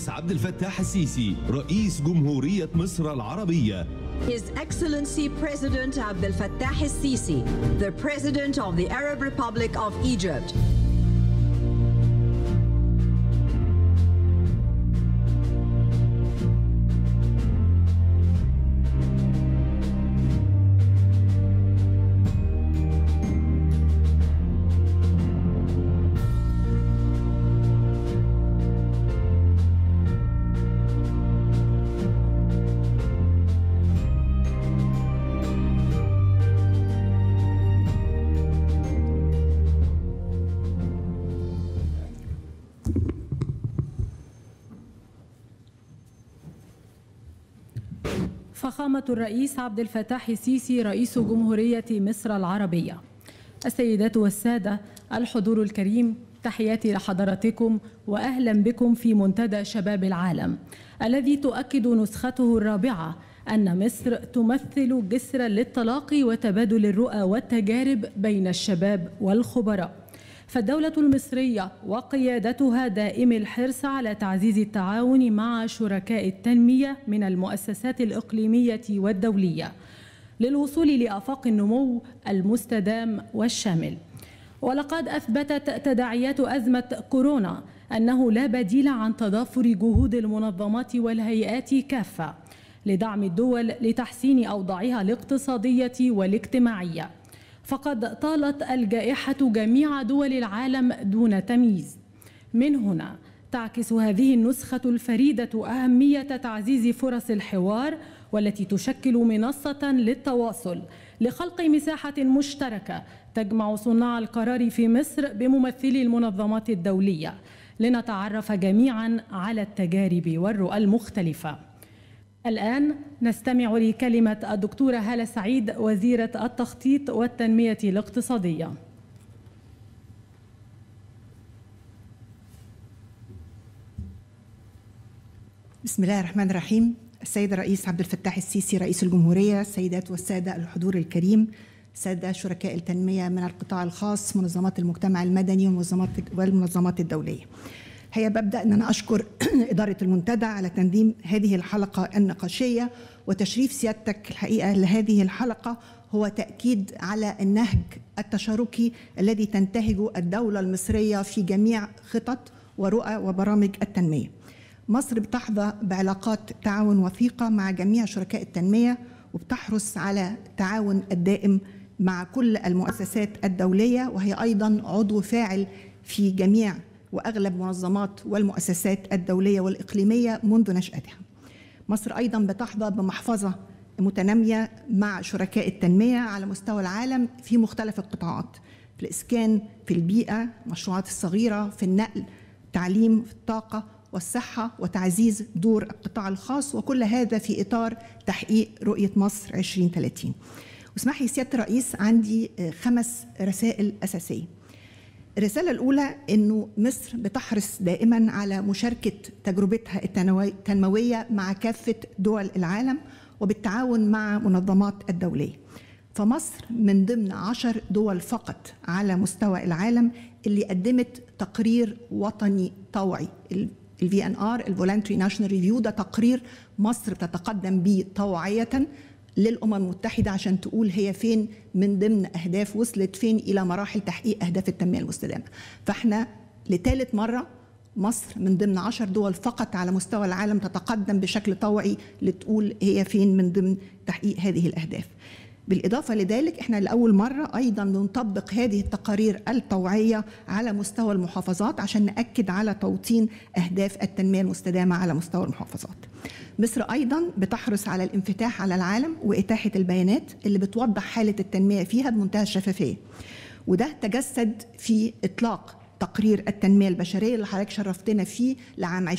الرئيس عبد الفتاح السيسي رئيس جمهورية مصر العربية His Excellency President Abdel Fattah el-Sisi, the President of the Arab Republic of Egypt, فخامة الرئيس عبد الفتاح السيسي رئيس جمهورية مصر العربية السيدات والسادة الحضور الكريم تحياتي لحضراتكم وأهلا بكم في منتدى شباب العالم الذي تؤكد نسخته الرابعة أن مصر تمثل جسرا للتلاقي وتبادل الرؤى والتجارب بين الشباب والخبراء فالدولة المصرية وقيادتها دائم الحرص على تعزيز التعاون مع شركاء التنمية من المؤسسات الإقليمية والدولية للوصول لآفاق النمو المستدام والشامل ولقد أثبتت تداعيات أزمة كورونا أنه لا بديل عن تضافر جهود المنظمات والهيئات كافة لدعم الدول لتحسين أوضاعها الاقتصادية والاجتماعية فقد طالت الجائحة جميع دول العالم دون تمييز من هنا تعكس هذه النسخة الفريدة أهمية تعزيز فرص الحوار والتي تشكل منصة للتواصل لخلق مساحة مشتركة تجمع صناع القرار في مصر بممثلي المنظمات الدولية لنتعرف جميعا على التجارب والرؤى المختلفة الآن نستمع لكلمة الدكتورة هالة سعيد وزيرة التخطيط والتنمية الاقتصادية بسم الله الرحمن الرحيم السيد الرئيس عبد الفتاح السيسي رئيس الجمهورية السيدات والسادة الحضور الكريم سادة شركاء التنمية من القطاع الخاص منظمات المجتمع المدني والمنظمات والمنظمات الدولية هي ببدأ أن أنا أشكر إدارة المنتدى على تنظيم هذه الحلقة النقاشية وتشريف سيادتك الحقيقة لهذه الحلقة هو تأكيد على النهج التشاركي الذي تنتهجه الدولة المصرية في جميع خطط ورؤى وبرامج التنمية مصر بتحظى بعلاقات تعاون وثيقة مع جميع شركاء التنمية وبتحرص على التعاون الدائم مع كل المؤسسات الدولية وهي أيضا عضو فاعل في جميع واغلب منظمات والمؤسسات الدوليه والاقليميه منذ نشاتها. مصر ايضا بتحظى بمحفظه متناميه مع شركاء التنميه على مستوى العالم في مختلف القطاعات في الاسكان، في البيئه، المشروعات الصغيره، في النقل، التعليم، في الطاقه والصحه وتعزيز دور القطاع الخاص وكل هذا في اطار تحقيق رؤيه مصر 2030. واسمح لي سياده الرئيس عندي خمس رسائل اساسيه. الرسالة الأولى أنه مصر بتحرص دائما على مشاركة تجربتها التنموية مع كافة دول العالم وبالتعاون مع منظمات الدولية فمصر من ضمن عشر دول فقط على مستوى العالم اللي قدمت تقرير وطني طوعي الفي ان ار الفولنتري ناشونال ريفيو ده تقرير مصر بتتقدم به طوعيه للامم المتحده عشان تقول هي فين من ضمن اهداف وصلت فين الى مراحل تحقيق اهداف التنميه المستدامه فاحنا لثالث مره مصر من ضمن عشر دول فقط على مستوى العالم تتقدم بشكل طوعي لتقول هي فين من ضمن تحقيق هذه الاهداف بالإضافة لذلك إحنا لأول مرة أيضا نطبق هذه التقارير الطوعية على مستوى المحافظات عشان نأكد على توطين أهداف التنمية المستدامة على مستوى المحافظات مصر أيضا بتحرص على الانفتاح على العالم وإتاحة البيانات اللي بتوضح حالة التنمية فيها بمنتهى الشفافية وده تجسد في إطلاق تقرير التنمية البشرية اللي حضرتك شرفتنا فيه لعام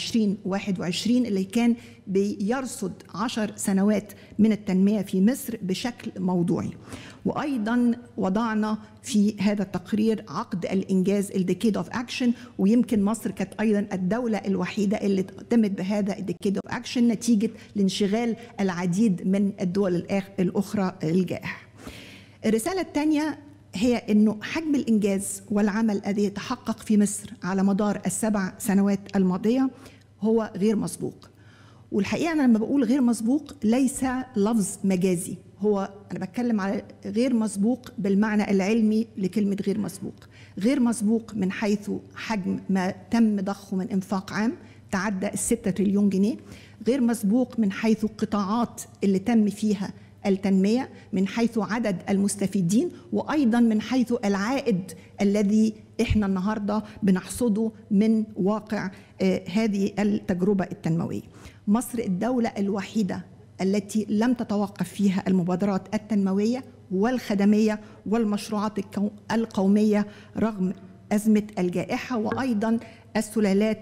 2021 اللي كان بيرصد عشر سنوات من التنمية في مصر بشكل موضوعي وأيضا وضعنا في هذا التقرير عقد الإنجاز الديكيد أوف أكشن ويمكن مصر كانت أيضا الدولة الوحيدة اللي تمت بهذا الديكيد أوف أكشن نتيجة لانشغال العديد من الدول الأخرى الجائحة الرسالة الثانية هي انه حجم الانجاز والعمل الذي يتحقق في مصر على مدار السبع سنوات الماضيه هو غير مسبوق والحقيقه انا لما بقول غير مسبوق ليس لفظ مجازي هو انا بتكلم على غير مسبوق بالمعنى العلمي لكلمه غير مسبوق غير مسبوق من حيث حجم ما تم ضخه من انفاق عام تعدى الستة تريليون جنيه غير مسبوق من حيث القطاعات اللي تم فيها التنمية من حيث عدد المستفيدين وأيضا من حيث العائد الذي احنا النهارده بنحصده من واقع هذه التجربة التنموية مصر الدولة الوحيدة التي لم تتوقف فيها المبادرات التنموية والخدمية والمشروعات القومية رغم أزمة الجائحة وأيضا السلالات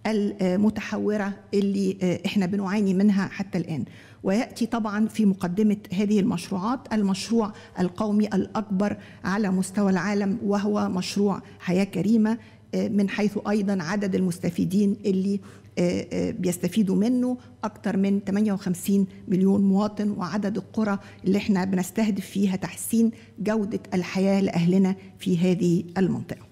المتحورة اللي احنا بنعاني منها حتى الآن ويأتي طبعا في مقدمة هذه المشروعات المشروع القومي الأكبر على مستوى العالم وهو مشروع حياة كريمة من حيث أيضا عدد المستفيدين اللي بيستفيدوا منه أكثر من 58 مليون مواطن وعدد القرى اللي احنا بنستهدف فيها تحسين جودة الحياة لأهلنا في هذه المنطقة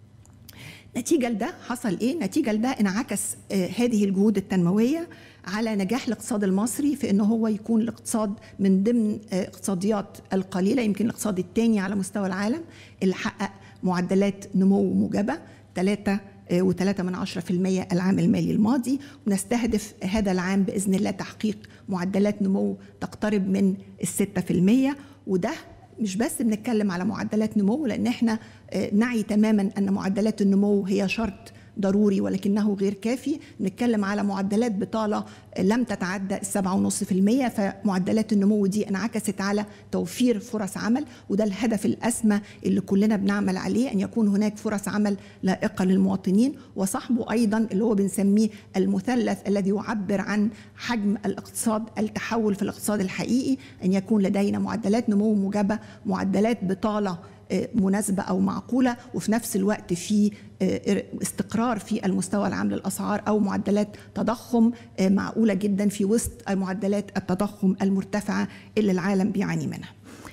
نتيجة لده حصل إيه؟ نتيجة لده انعكس هذه الجهود التنموية على نجاح الاقتصاد المصري في انه هو يكون الاقتصاد من ضمن اقتصاديات القليله يمكن الاقتصاد الثاني على مستوى العالم اللي حقق معدلات نمو موجبه 3 وثلاثة من عشرة في المية العام المالي الماضي ونستهدف هذا العام بإذن الله تحقيق معدلات نمو تقترب من الستة في المية وده مش بس بنتكلم على معدلات نمو لأن احنا نعي تماما أن معدلات النمو هي شرط ضروري ولكنه غير كافي نتكلم على معدلات بطالة لم تتعدى السبعة ونص في المية فمعدلات النمو دي انعكست على توفير فرص عمل وده الهدف الأسمى اللي كلنا بنعمل عليه أن يكون هناك فرص عمل لائقة للمواطنين وصاحبه أيضا اللي هو بنسميه المثلث الذي يعبر عن حجم الاقتصاد التحول في الاقتصاد الحقيقي أن يكون لدينا معدلات نمو موجبة معدلات بطالة مناسبة أو معقولة وفي نفس الوقت في استقرار في المستوى العام للأسعار أو معدلات تضخم معقولة جدا في وسط معدلات التضخم المرتفعة اللي العالم بيعاني منها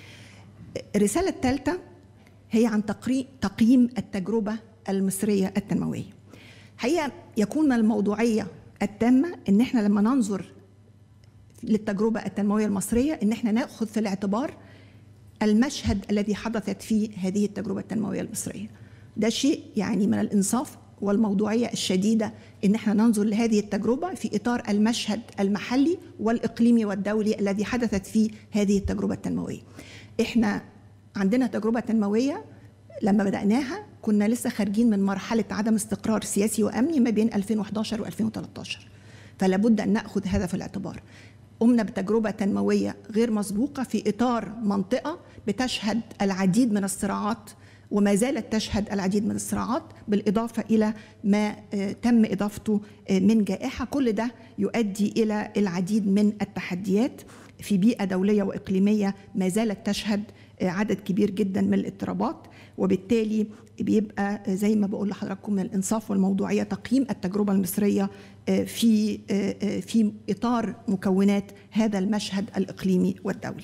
الرسالة الثالثة هي عن تقييم التجربة المصرية التنموية حقيقة يكون من الموضوعية التامة إن إحنا لما ننظر للتجربة التنموية المصرية إن إحنا نأخذ في الاعتبار المشهد الذي حدثت فيه هذه التجربة التنموية المصرية ده شيء يعني من الإنصاف والموضوعية الشديدة إن احنا ننظر لهذه التجربة في إطار المشهد المحلي والإقليمي والدولي الذي حدثت فيه هذه التجربة التنموية احنا عندنا تجربة تنموية لما بدأناها كنا لسه خارجين من مرحلة عدم استقرار سياسي وأمني ما بين 2011 و2013 فلا بد أن نأخذ هذا في الاعتبار قمنا بتجربة تنموية غير مسبوقة في إطار منطقة بتشهد العديد من الصراعات وما زالت تشهد العديد من الصراعات بالإضافة إلى ما تم إضافته من جائحة كل ده يؤدي إلى العديد من التحديات في بيئة دولية وإقليمية ما زالت تشهد عدد كبير جدا من الاضطرابات وبالتالي بيبقى زي ما بقول لحضراتكم من الانصاف والموضوعيه تقييم التجربه المصريه في في اطار مكونات هذا المشهد الاقليمي والدولي.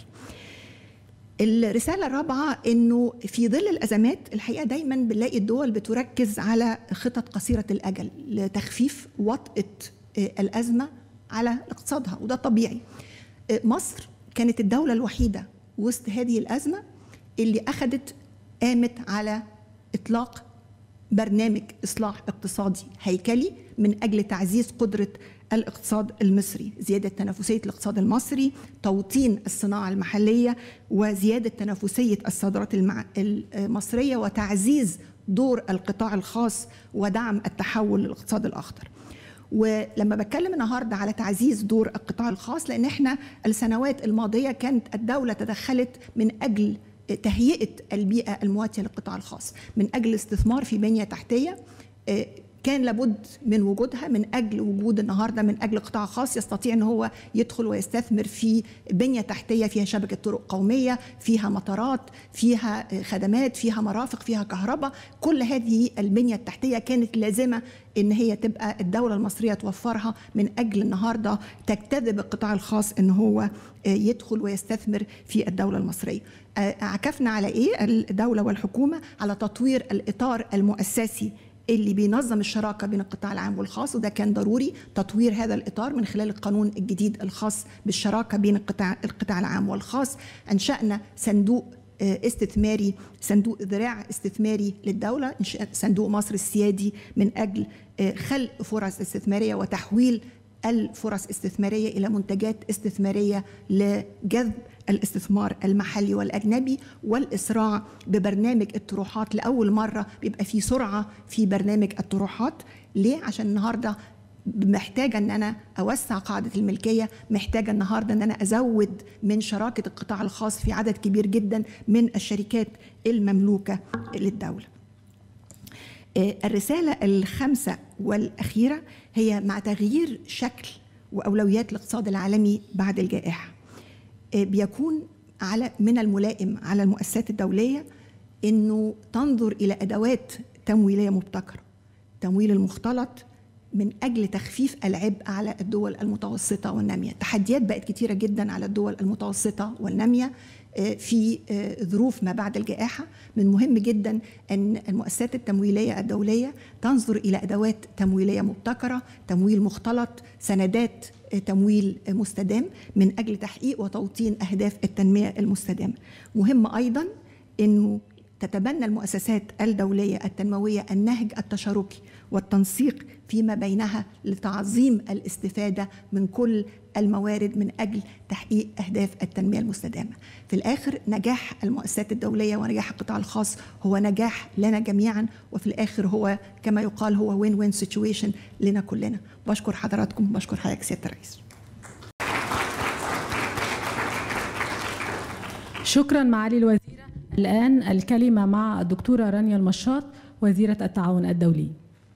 الرسالة الرابعة إنه في ظل الأزمات الحقيقة دايما بنلاقي الدول بتركز على خطط قصيرة الأجل لتخفيف وطأة الأزمة على اقتصادها وده طبيعي. مصر كانت الدولة الوحيدة وسط هذه الأزمة اللي أخذت قامت على إطلاق برنامج إصلاح اقتصادي هيكلي من أجل تعزيز قدرة الاقتصاد المصري زيادة تنافسية الاقتصاد المصري توطين الصناعة المحلية وزيادة تنافسية الصادرات المصرية وتعزيز دور القطاع الخاص ودعم التحول للاقتصاد الأخضر ولما بتكلم النهارده على تعزيز دور القطاع الخاص لان احنا السنوات الماضيه كانت الدوله تدخلت من اجل تهيئه البيئه المواتيه للقطاع الخاص من اجل الاستثمار في بنيه تحتيه كان لابد من وجودها من اجل وجود النهارده من اجل قطاع خاص يستطيع ان هو يدخل ويستثمر في بنيه تحتيه فيها شبكه طرق قوميه فيها مطارات فيها خدمات فيها مرافق فيها كهرباء كل هذه البنيه التحتيه كانت لازمه ان هي تبقى الدوله المصريه توفرها من اجل النهارده تجتذب القطاع الخاص ان هو يدخل ويستثمر في الدوله المصريه عكفنا على ايه الدوله والحكومه على تطوير الاطار المؤسسي اللي بينظم الشراكة بين القطاع العام والخاص وده كان ضروري تطوير هذا الإطار من خلال القانون الجديد الخاص بالشراكة بين القطاع, القطاع العام والخاص أنشأنا صندوق استثماري صندوق ذراع استثماري للدولة صندوق مصر السيادي من أجل خلق فرص استثمارية وتحويل الفرص استثمارية إلى منتجات استثمارية لجذب الاستثمار المحلي والأجنبي والإسراع ببرنامج الطروحات لأول مرة بيبقى في سرعة في برنامج الطروحات ليه؟ عشان النهاردة محتاجة أن أنا أوسع قاعدة الملكية محتاجة النهاردة أن أنا أزود من شراكة القطاع الخاص في عدد كبير جدا من الشركات المملوكة للدولة الرسالة الخامسة والأخيرة هي مع تغيير شكل وأولويات الاقتصاد العالمي بعد الجائحة بيكون على من الملائم على المؤسسات الدولية أنه تنظر إلى أدوات تمويلية مبتكرة تمويل المختلط من أجل تخفيف العبء على الدول المتوسطة والنامية تحديات بقت كتيرة جدا على الدول المتوسطة والنامية في ظروف ما بعد الجائحة من مهم جدا أن المؤسسات التمويلية الدولية تنظر إلى أدوات تمويلية مبتكرة تمويل مختلط سندات تمويل مستدام من أجل تحقيق وتوطين أهداف التنمية المستدامة مهم أيضا أنه تتبنى المؤسسات الدولية التنموية النهج التشاركي والتنسيق فيما بينها لتعظيم الاستفادة من كل الموارد من أجل تحقيق أهداف التنمية المستدامة في الآخر نجاح المؤسسات الدولية ونجاح القطاع الخاص هو نجاح لنا جميعا وفي الآخر هو كما يقال هو وين وين سيتويشن لنا كلنا بشكر حضراتكم بشكر حضرتك سيادة الرئيس شكرا معالي الوزيرة الآن الكلمة مع الدكتورة رانيا المشاط وزيرة التعاون الدولي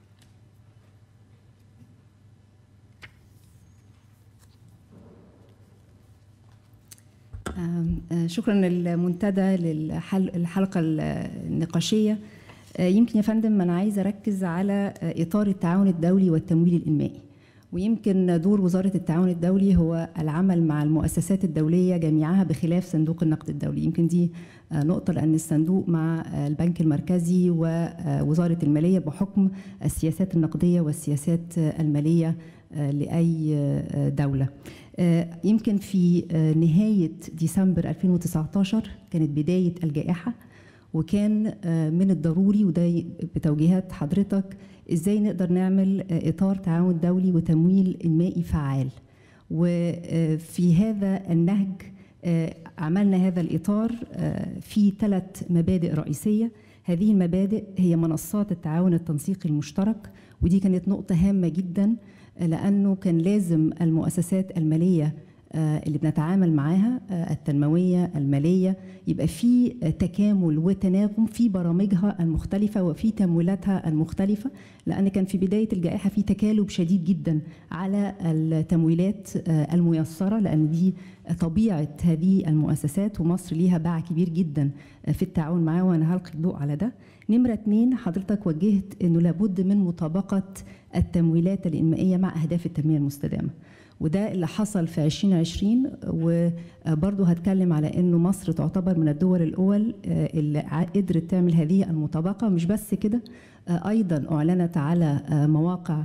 شكرا للمنتدى للحلقة النقاشية يمكن يا فندم أنا عايزة أركز على إطار التعاون الدولي والتمويل الإنمائي ويمكن دور وزارة التعاون الدولي هو العمل مع المؤسسات الدولية جميعها بخلاف صندوق النقد الدولي يمكن دي نقطة لأن الصندوق مع البنك المركزي ووزارة المالية بحكم السياسات النقدية والسياسات المالية لأي دولة يمكن في نهاية ديسمبر 2019 كانت بداية الجائحة وكان من الضروري وده بتوجيهات حضرتك ازاي نقدر نعمل اطار تعاون دولي وتمويل انمائي فعال وفي هذا النهج عملنا هذا الاطار في ثلاث مبادئ رئيسيه هذه المبادئ هي منصات التعاون التنسيقي المشترك ودي كانت نقطه هامه جدا لانه كان لازم المؤسسات الماليه اللي بنتعامل معاها التنمويه الماليه يبقى في تكامل وتناغم في برامجها المختلفه وفي تمويلاتها المختلفه لان كان في بدايه الجائحه في تكالب شديد جدا على التمويلات الميسره لان دي طبيعه هذه المؤسسات ومصر ليها باع كبير جدا في التعاون معاها وانا هلقي الضوء على ده. نمره اثنين حضرتك وجهت انه لابد من مطابقه التمويلات الانمائيه مع اهداف التنميه المستدامه. وده اللي حصل في 2020 وبرضه هتكلم على انه مصر تعتبر من الدول الاول اللي قدرت تعمل هذه المطابقه مش بس كده ايضا اعلنت على مواقع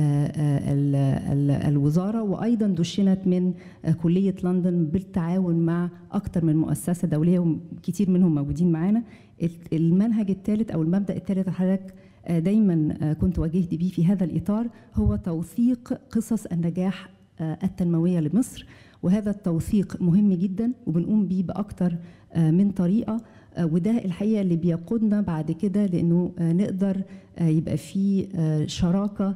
الوزاره وايضا دشنت من كليه لندن بالتعاون مع اكثر من مؤسسه دوليه وكثير منهم موجودين معانا المنهج الثالث او المبدا الثالث حضرتك دايما كنت واجهت بيه في هذا الاطار هو توثيق قصص النجاح التنموية لمصر وهذا التوثيق مهم جدا وبنقوم بيه بأكتر من طريقة وده الحقيقة اللي بيقودنا بعد كده لأنه نقدر يبقى في شراكة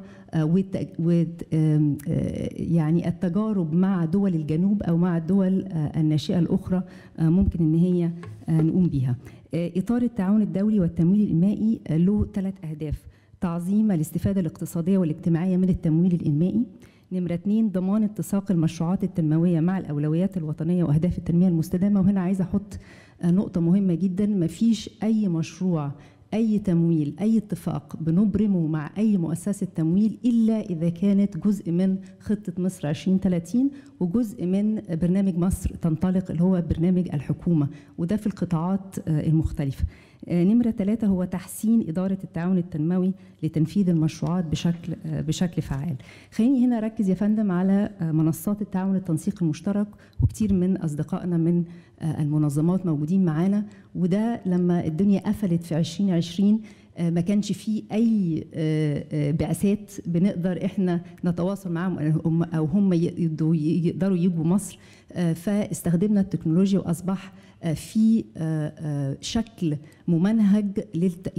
يعني التجارب مع دول الجنوب أو مع الدول الناشئة الأخرى ممكن إن هي نقوم بيها إطار التعاون الدولي والتمويل الإنمائي له ثلاث أهداف تعظيم الاستفادة الاقتصادية والاجتماعية من التمويل الإنمائي نمرة اتنين ضمان اتساق المشروعات التنموية مع الأولويات الوطنية وأهداف التنمية المستدامة وهنا عايزة أحط نقطة مهمة جدا مفيش أي مشروع أي تمويل أي اتفاق بنبرمه مع أي مؤسسة تمويل إلا إذا كانت جزء من خطة مصر 2030 وجزء من برنامج مصر تنطلق اللي هو برنامج الحكومة وده في القطاعات المختلفة آه، نمرة ثلاثة هو تحسين إدارة التعاون التنموي لتنفيذ المشروعات بشكل آه، بشكل فعال. خليني هنا أركز يا فندم على آه، منصات التعاون التنسيق المشترك وكتير من أصدقائنا من آه، المنظمات موجودين معانا وده لما الدنيا قفلت في 2020 آه، ما كانش فيه اي آه، آه، بعثات بنقدر احنا نتواصل معاهم أو هم- او هم يقدروا يقدروا يجوا مصر آه، فاستخدمنا التكنولوجيا واصبح آه، في آه، آه، شكل ممنهج للت-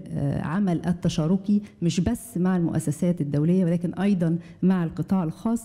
للعمل التشاركي مش بس مع المؤسسات الدوليه ولكن ايضا مع القطاع الخاص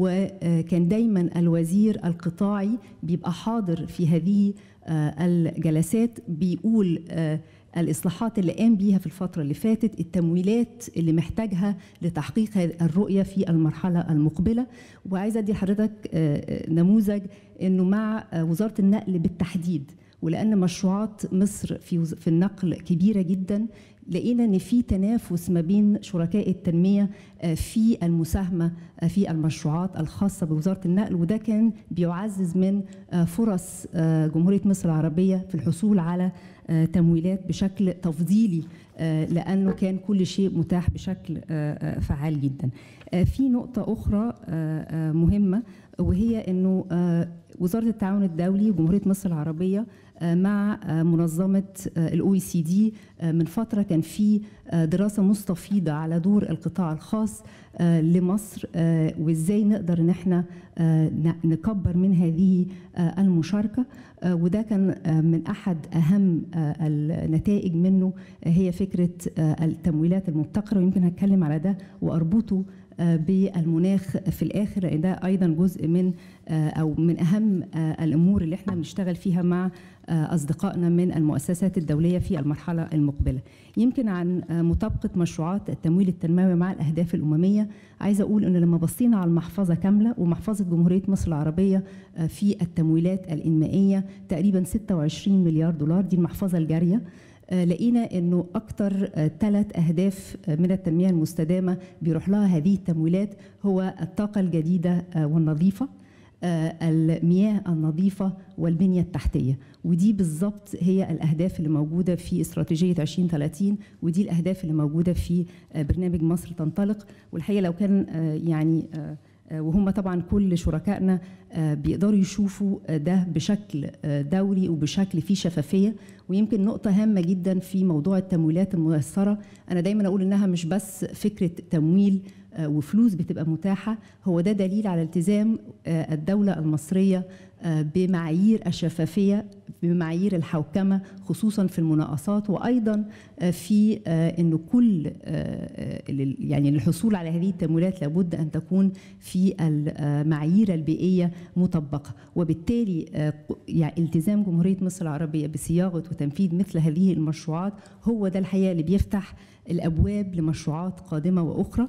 وكان دايما الوزير القطاعي بيبقى حاضر في هذه آه، الجلسات بيقول آه، الإصلاحات اللي قام بيها في الفترة اللي فاتت التمويلات اللي محتاجها لتحقيق هذه الرؤية في المرحلة المقبلة وعايزة أدي لحضرتك آه، آه، نموذج أنه مع آه، وزارة النقل بالتحديد ولأن مشروعات مصر في وز- في النقل كبيرة جدا لقينا ان في تنافس ما بين شركاء التنميه آه، في المساهمه آه، في المشروعات الخاصه بوزاره النقل وده كان بيعزز من آه، فرص آه، جمهوريه مصر العربيه في الحصول على آه، تمويلات بشكل تفضيلي آه، لانه كان كل شيء متاح بشكل آه، آه، فعال جدا. آه، في نقطه اخرى آه، آه، مهمه وهي انه آه، وزاره التعاون الدولي وجمهوريه مصر العربيه آه، مع آه، منظمه الاو اي سي دي من فتره كان في آه، دراسه مستفيضه على دور القطاع الخاص آه، لمصر آه، وازاي نقدر ان احنا آه، ن- نكبر من هذه آه، المشاركه آه، وده كان آه، من احد اهم آه، النتائج منه آه، هي فكره آه، التمويلات المبتكره ويمكن هتكلم على ده واربطه آه، بالمناخ في الاخر لان ده ايضا جزء من آه، او من اهم آه، الامور اللي احنا بنشتغل فيها مع آه، اصدقائنا من المؤسسات الدوليه في المرحله المقبله. يمكن عن آه، مطابقه مشروعات التمويل التنموي مع الاهداف الامميه عايزه اقول ان لما بصينا على المحفظه كامله ومحفظه جمهوريه مصر العربيه آه، في التمويلات الانمائيه تقريبا 26 مليار دولار دي المحفظه الجاريه آه، لقينا انه اكثر ثلاث اهداف آه، من التنميه المستدامه بيروح لها هذه التمويلات هو الطاقه الجديده آه، والنظيفه آه، المياه النظيفة والبنية التحتية ودي بالضبط هي الأهداف اللي موجودة في استراتيجية 2030 ودي الأهداف اللي موجودة في آه، برنامج مصر تنطلق والحقيقة لو كان آه، يعني آه، آه، وهم طبعا كل شركائنا آه، بيقدروا يشوفوا آه، ده بشكل آه، دوري وبشكل فيه شفافيه ويمكن نقطه هامه جدا في موضوع التمويلات الميسره انا دايما اقول انها مش بس فكره تمويل آه، وفلوس بتبقى متاحه هو ده دليل على التزام آه، الدوله المصريه آه، بمعايير الشفافيه بمعايير الحوكمه خصوصا في المناقصات وايضا آه، في آه، انه كل آه، آه، لل- يعني للحصول على هذه التمويلات لابد ان تكون في المعايير البيئيه مطبقه وبالتالي آه، ق- يعني التزام جمهوريه مصر العربيه بصياغه وتنفيذ مثل هذه المشروعات هو ده الحقيقه اللي بيفتح الابواب لمشروعات قادمه واخرى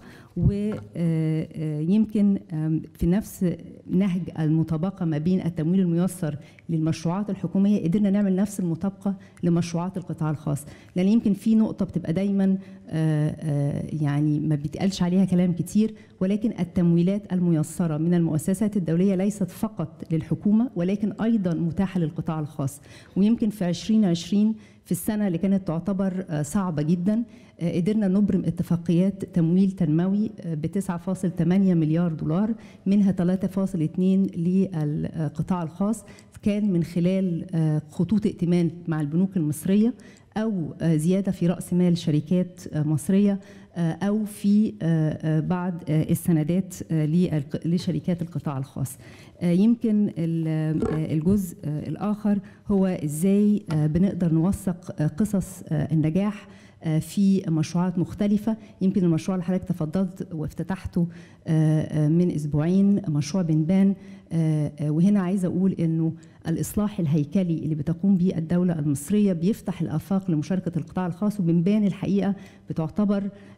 ويمكن في نفس نهج المطابقه ما بين التمويل الميسر للمشروعات الحكوميه قدرنا نعمل نفس المطابقه لمشروعات القطاع الخاص لان يمكن في نقطه بتبقى دايما آه، آه، يعني ما بيتقالش عليها كلام كتير ولكن التمويلات الميسره من المؤسسات الدوليه ليست فقط للحكومه ولكن ايضا متاحه للقطاع الخاص ويمكن في 2020 في السنة اللي كانت تعتبر آه، صعبة جدا آه، قدرنا نبرم اتفاقيات تمويل تنموي ب 9.8 مليار دولار منها 3.2 للقطاع الخاص كان من خلال آه، خطوط ائتمان مع البنوك المصرية أو آه، زيادة في رأس مال شركات آه، مصرية آه، أو في آه، آه، بعض آه، السندات آه، للق- لشركات القطاع الخاص آه، يمكن ال- آه، الجزء آه، الآخر هو إزاي آه، بنقدر نوثق آه، قصص آه، النجاح آه، في مشروعات مختلفة يمكن المشروع اللي حضرتك تفضلت وافتتحته آه، آه، من أسبوعين مشروع بنبان آه، آه، وهنا عايزة أقول إنه الإصلاح الهيكلي اللي بتقوم به الدولة المصرية بيفتح الآفاق لمشاركة القطاع الخاص وبنبان الحقيقة بتعتبر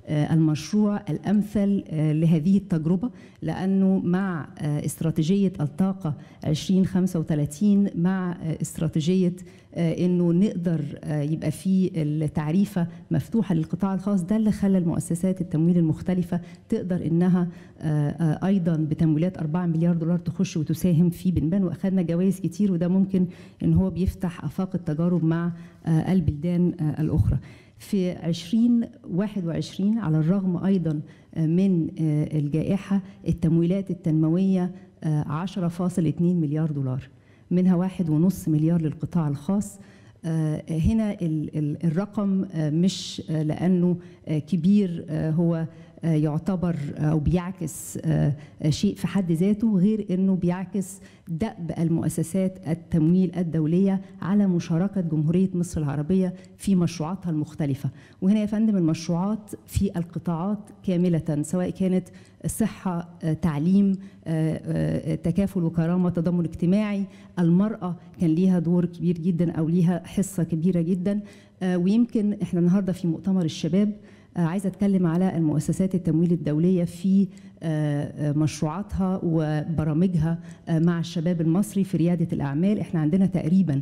المشروع الامثل لهذه التجربه لانه مع استراتيجيه الطاقه 2035 مع استراتيجيه انه نقدر يبقى في التعريفه مفتوحه للقطاع الخاص ده اللي خلى المؤسسات التمويل المختلفه تقدر انها ايضا بتمويلات 4 مليار دولار تخش وتساهم في بنبان واخذنا جوائز كتير وده ممكن ان هو بيفتح افاق التجارب مع البلدان الاخرى. في 2021 على الرغم ايضا من الجائحه التمويلات التنمويه 10.2 مليار دولار منها واحد ونص مليار للقطاع الخاص هنا الرقم مش لانه كبير هو يعتبر او بيعكس شيء في حد ذاته غير انه بيعكس دأب المؤسسات التمويل الدوليه على مشاركه جمهوريه مصر العربيه في مشروعاتها المختلفه وهنا يا فندم المشروعات في القطاعات كامله سواء كانت صحه تعليم تكافل وكرامه تضامن اجتماعي المراه كان ليها دور كبير جدا او ليها حصه كبيره جدا ويمكن احنا النهارده في مؤتمر الشباب عايزه اتكلم على المؤسسات التمويل الدوليه في مشروعاتها وبرامجها مع الشباب المصري في رياده الاعمال احنا عندنا تقريبا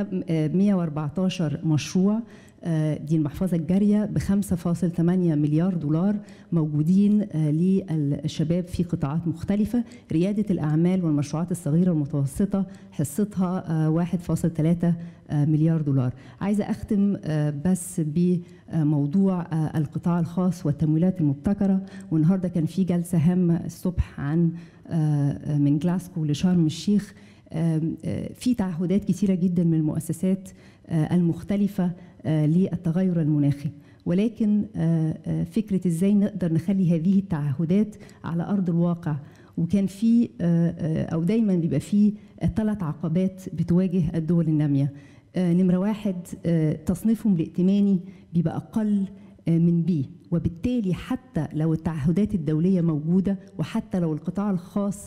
114 مشروع دي المحفظة الجارية ب 5.8 مليار دولار موجودين للشباب في قطاعات مختلفة ريادة الأعمال والمشروعات الصغيرة والمتوسطة حصتها 1.3 مليار دولار عايزة أختم بس بموضوع القطاع الخاص والتمويلات المبتكرة والنهاردة كان في جلسة هامة الصبح عن من جلاسكو لشرم الشيخ في تعهدات كثيرة جدا من المؤسسات المختلفة للتغير المناخي ولكن فكرة ازاي نقدر نخلي هذه التعهدات على أرض الواقع وكان في أو دايما بيبقى في ثلاث عقبات بتواجه الدول النامية نمرة واحد تصنيفهم الائتماني بيبقى أقل من بي وبالتالي حتى لو التعهدات الدولية موجودة وحتى لو القطاع الخاص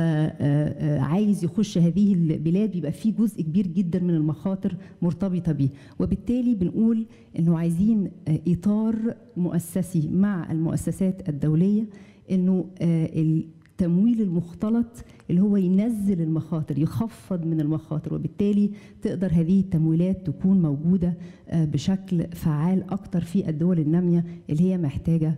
عايز يخش هذه البلاد بيبقى في جزء كبير جدا من المخاطر مرتبطة به وبالتالي بنقول انه عايزين اطار مؤسسي مع المؤسسات الدولية انه التمويل المختلط اللي هو ينزل المخاطر يخفض من المخاطر وبالتالي تقدر هذه التمويلات تكون موجودة بشكل فعال أكتر في الدول النامية اللي هي محتاجة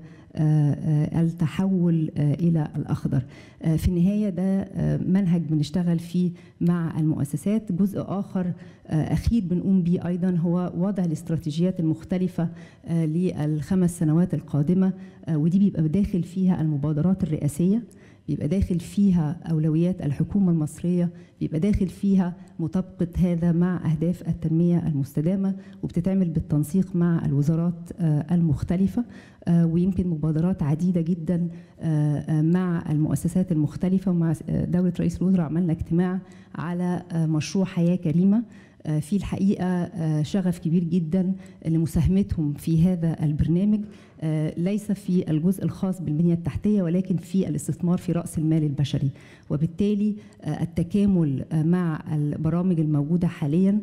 التحول إلى الأخضر في النهاية ده منهج بنشتغل فيه مع المؤسسات جزء آخر أخير بنقوم به أيضا هو وضع الاستراتيجيات المختلفة للخمس سنوات القادمة ودي بيبقى داخل فيها المبادرات الرئاسية بيبقى داخل فيها أولويات الحكومة المصرية بيبقى داخل فيها مطابقة هذا مع أهداف التنمية المستدامة وبتتعمل بالتنسيق مع الوزارات المختلفة ويمكن مبادرات عديدة جدا مع المؤسسات المختلفة ومع دولة رئيس الوزراء عملنا اجتماع على مشروع حياة كريمة في الحقيقه شغف كبير جدا لمساهمتهم في هذا البرنامج ليس في الجزء الخاص بالبنيه التحتيه ولكن في الاستثمار في راس المال البشري وبالتالي التكامل مع البرامج الموجوده حاليا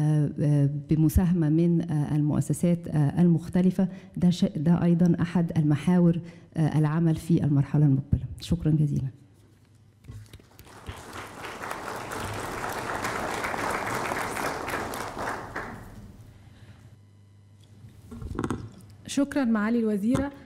بمساهمه من المؤسسات المختلفه ده ده ايضا احد المحاور العمل في المرحله المقبله شكرا جزيلا شكرا معالي الوزيره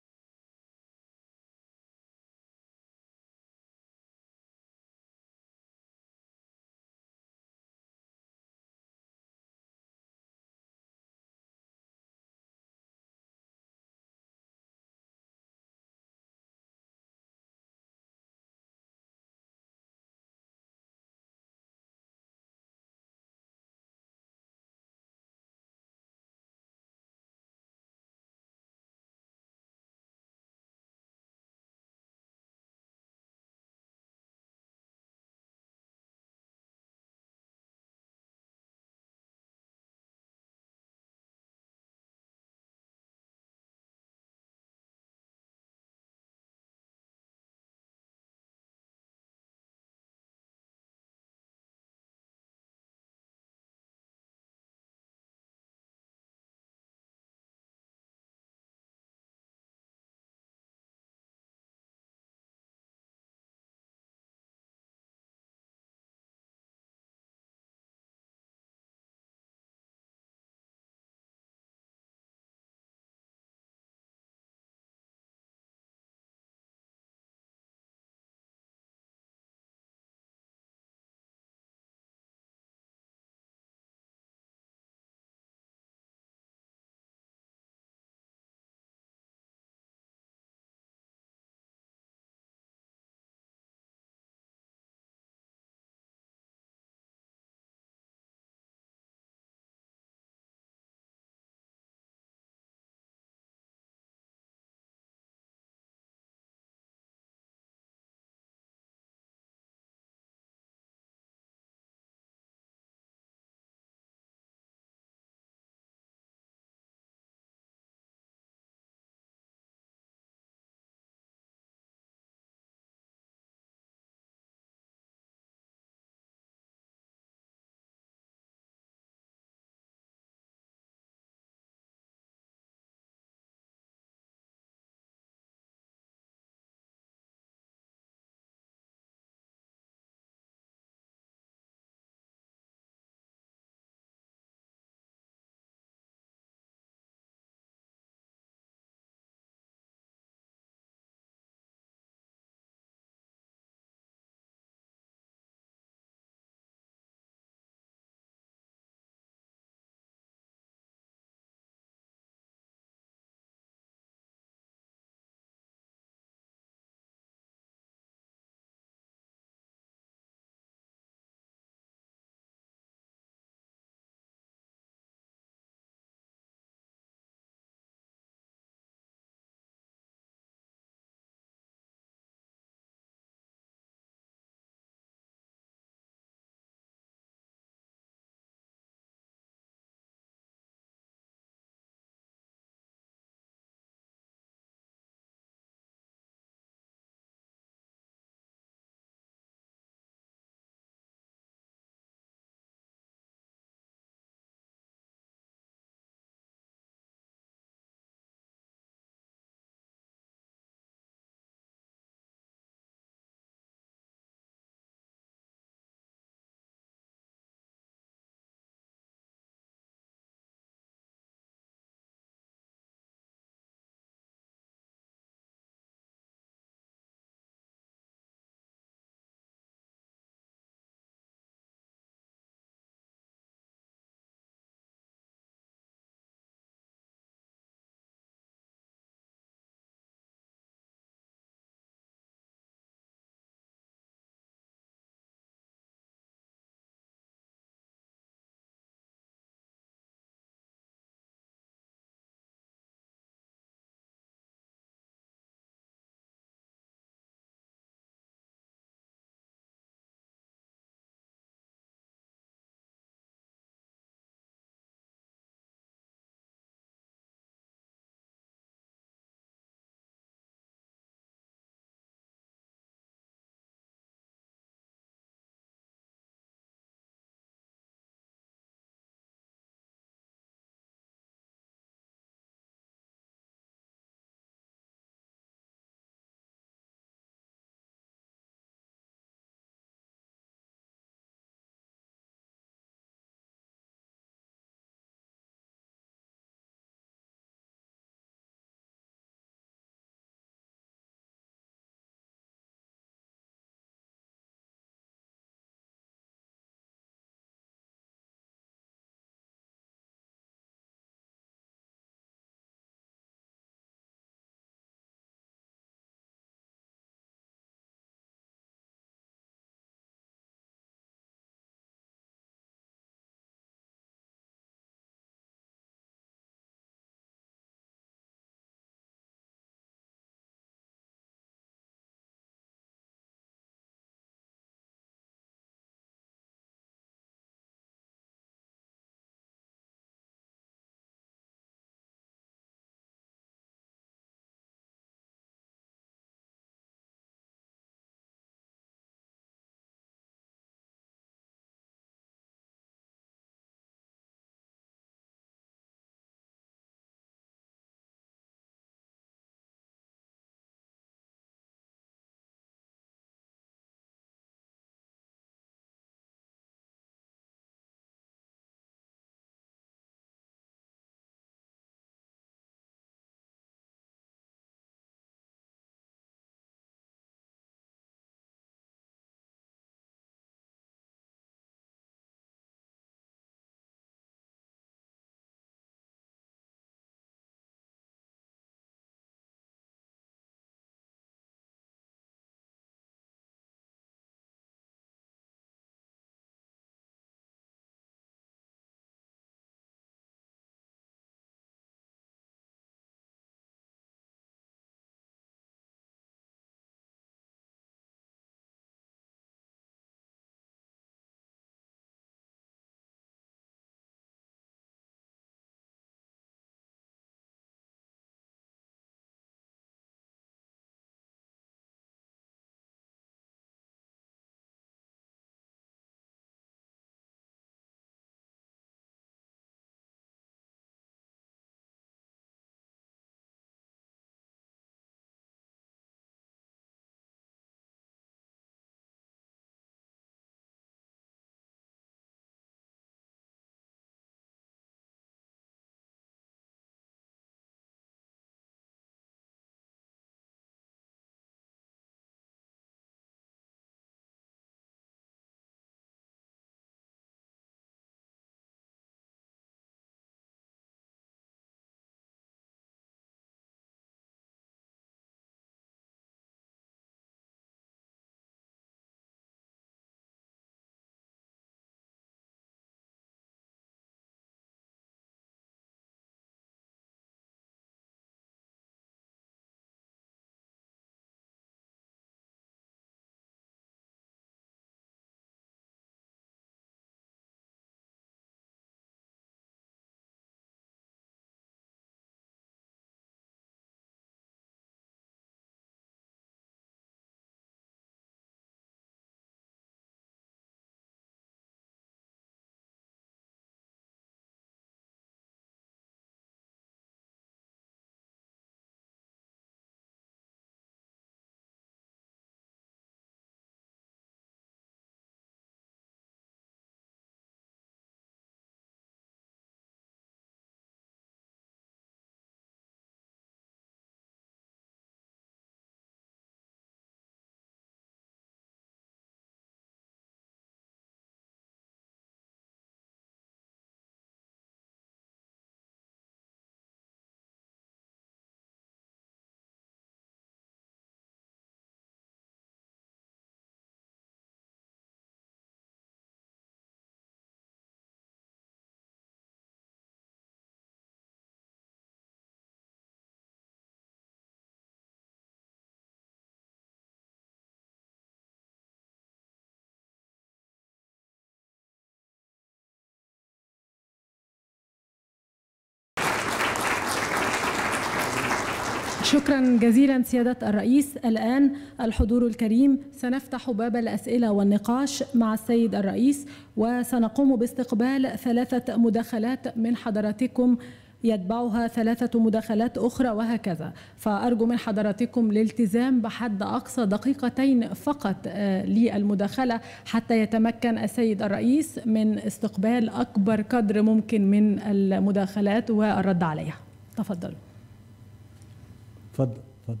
شكرا جزيلا سيادة الرئيس الآن الحضور الكريم سنفتح باب الأسئلة والنقاش مع السيد الرئيس وسنقوم باستقبال ثلاثة مداخلات من حضراتكم يتبعها ثلاثة مداخلات أخرى وهكذا فأرجو من حضراتكم الالتزام بحد أقصى دقيقتين فقط آه، للمداخلة حتى يتمكن السيد الرئيس من استقبال أكبر قدر ممكن من المداخلات والرد عليها تفضلوا اتفضل اتفضل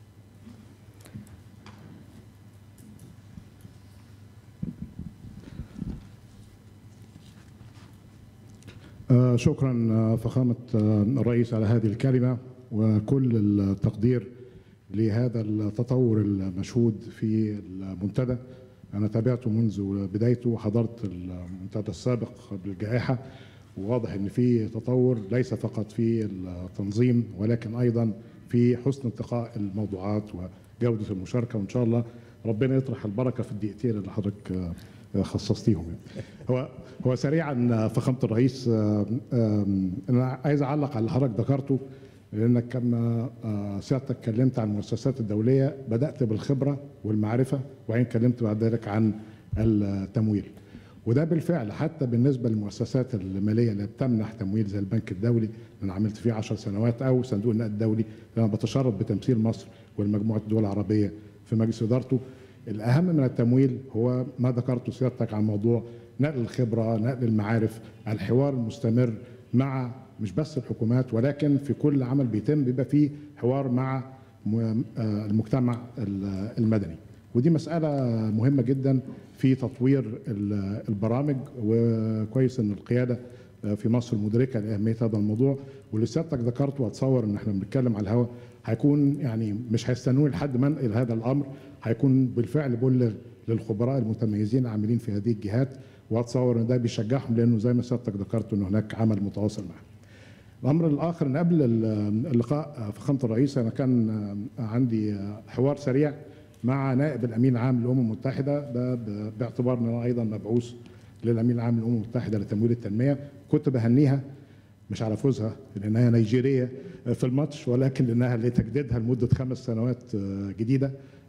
آه، شكرا آه، فخامة آه، الرئيس على هذه الكلمة وكل التقدير لهذا التطور المشهود في المنتدى أنا تابعته منذ بدايته وحضرت المنتدى السابق قبل الجائحة وواضح أن في تطور ليس فقط في التنظيم ولكن أيضا في حسن انتقاء الموضوعات وجودة المشاركة وإن شاء الله ربنا يطرح البركة في الدقيقتين اللي حضرتك آه، خصصتيهم يعني. هو هو سريعا فخامه الرئيس آه، آم، انا عايز اعلق على اللي حضرتك ذكرته لانك كما آه، سيادتك اتكلمت عن المؤسسات الدوليه بدات بالخبره والمعرفه وبعدين اتكلمت بعد ذلك عن التمويل وده بالفعل حتى بالنسبه للمؤسسات الماليه اللي بتمنح تمويل زي البنك الدولي اللي انا عملت فيه 10 سنوات او صندوق النقد الدولي اللي انا بتشرف بتمثيل مصر والمجموعه الدول العربيه في مجلس ادارته الاهم من التمويل هو ما ذكرته سيادتك عن موضوع نقل الخبره نقل المعارف الحوار المستمر مع مش بس الحكومات ولكن في كل عمل بيتم بيبقى فيه حوار مع م- آه المجتمع ال- المدني ودي مسألة مهمة جدا في تطوير ال- البرامج وكويس ان القيادة في مصر مدركة لأهمية هذا الموضوع واللي سيادتك ذكرته واتصور ان احنا بنتكلم على الهواء هيكون يعني مش هيستنوني لحد ما انقل هذا الامر هيكون بالفعل بلغ للخبراء المتميزين العاملين في هذه الجهات واتصور ان ده بيشجعهم لانه زي ما سيادتك ذكرت ان هناك عمل متواصل معهم. الامر الاخر ان قبل اللقاء فخامه الرئيس انا كان عندي حوار سريع مع نائب الامين العام للامم المتحده ده ب- باعتبار ان انا ايضا مبعوث للامين العام للامم المتحده لتمويل التنميه كنت بهنيها مش على فوزها لانها نيجيريه في الماتش ولكن لانها لتجديدها لمده خمس سنوات جديده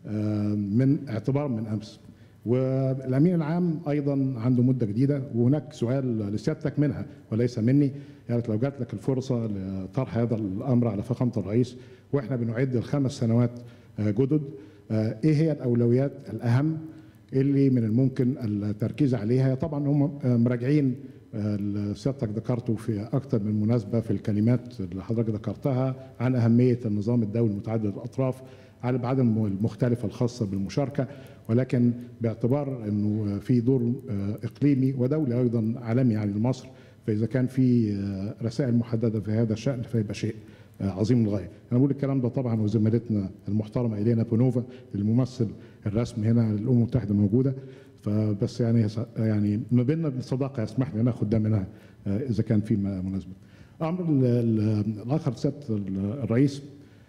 من اعتبار من امس والامين العام ايضا عنده مده جديده وهناك سؤال لسيادتك منها وليس مني يعني لو جات لك الفرصه لطرح هذا الامر على فخامه الرئيس واحنا بنعد الخمس سنوات جدد ايه هي الاولويات الاهم اللي من الممكن التركيز عليها طبعا هم مراجعين اللي سيادتك ذكرته في اكثر من مناسبه في الكلمات اللي حضرتك ذكرتها عن اهميه النظام الدولي متعدد الاطراف على الابعاد المختلفه الخاصه بالمشاركه ولكن باعتبار انه في دور اقليمي ودولي ايضا عالمي يعني لمصر فاذا كان في رسائل محدده في هذا الشان فيبقى شيء عظيم للغايه. انا بقول الكلام ده طبعا وزميلتنا المحترمه الينا بونوفا الممثل الرسمي هنا للامم المتحده موجوده فبس يعني يعني ما بيننا صداقه يسمح لي ناخد ده منها اذا كان في مناسبه. الامر الاخر سياده الرئيس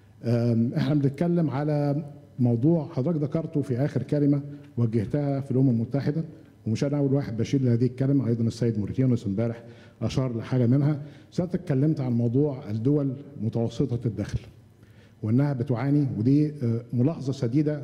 احنا بنتكلم على موضوع حضرتك ذكرته في اخر كلمه وجهتها في الامم المتحده ومش انا اول واحد بشير لهذه الكلمه ايضا السيد موريتيانوس امبارح اشار لحاجه منها سيادتك اتكلمت عن موضوع الدول متوسطه الدخل وانها بتعاني ودي ملاحظه سديده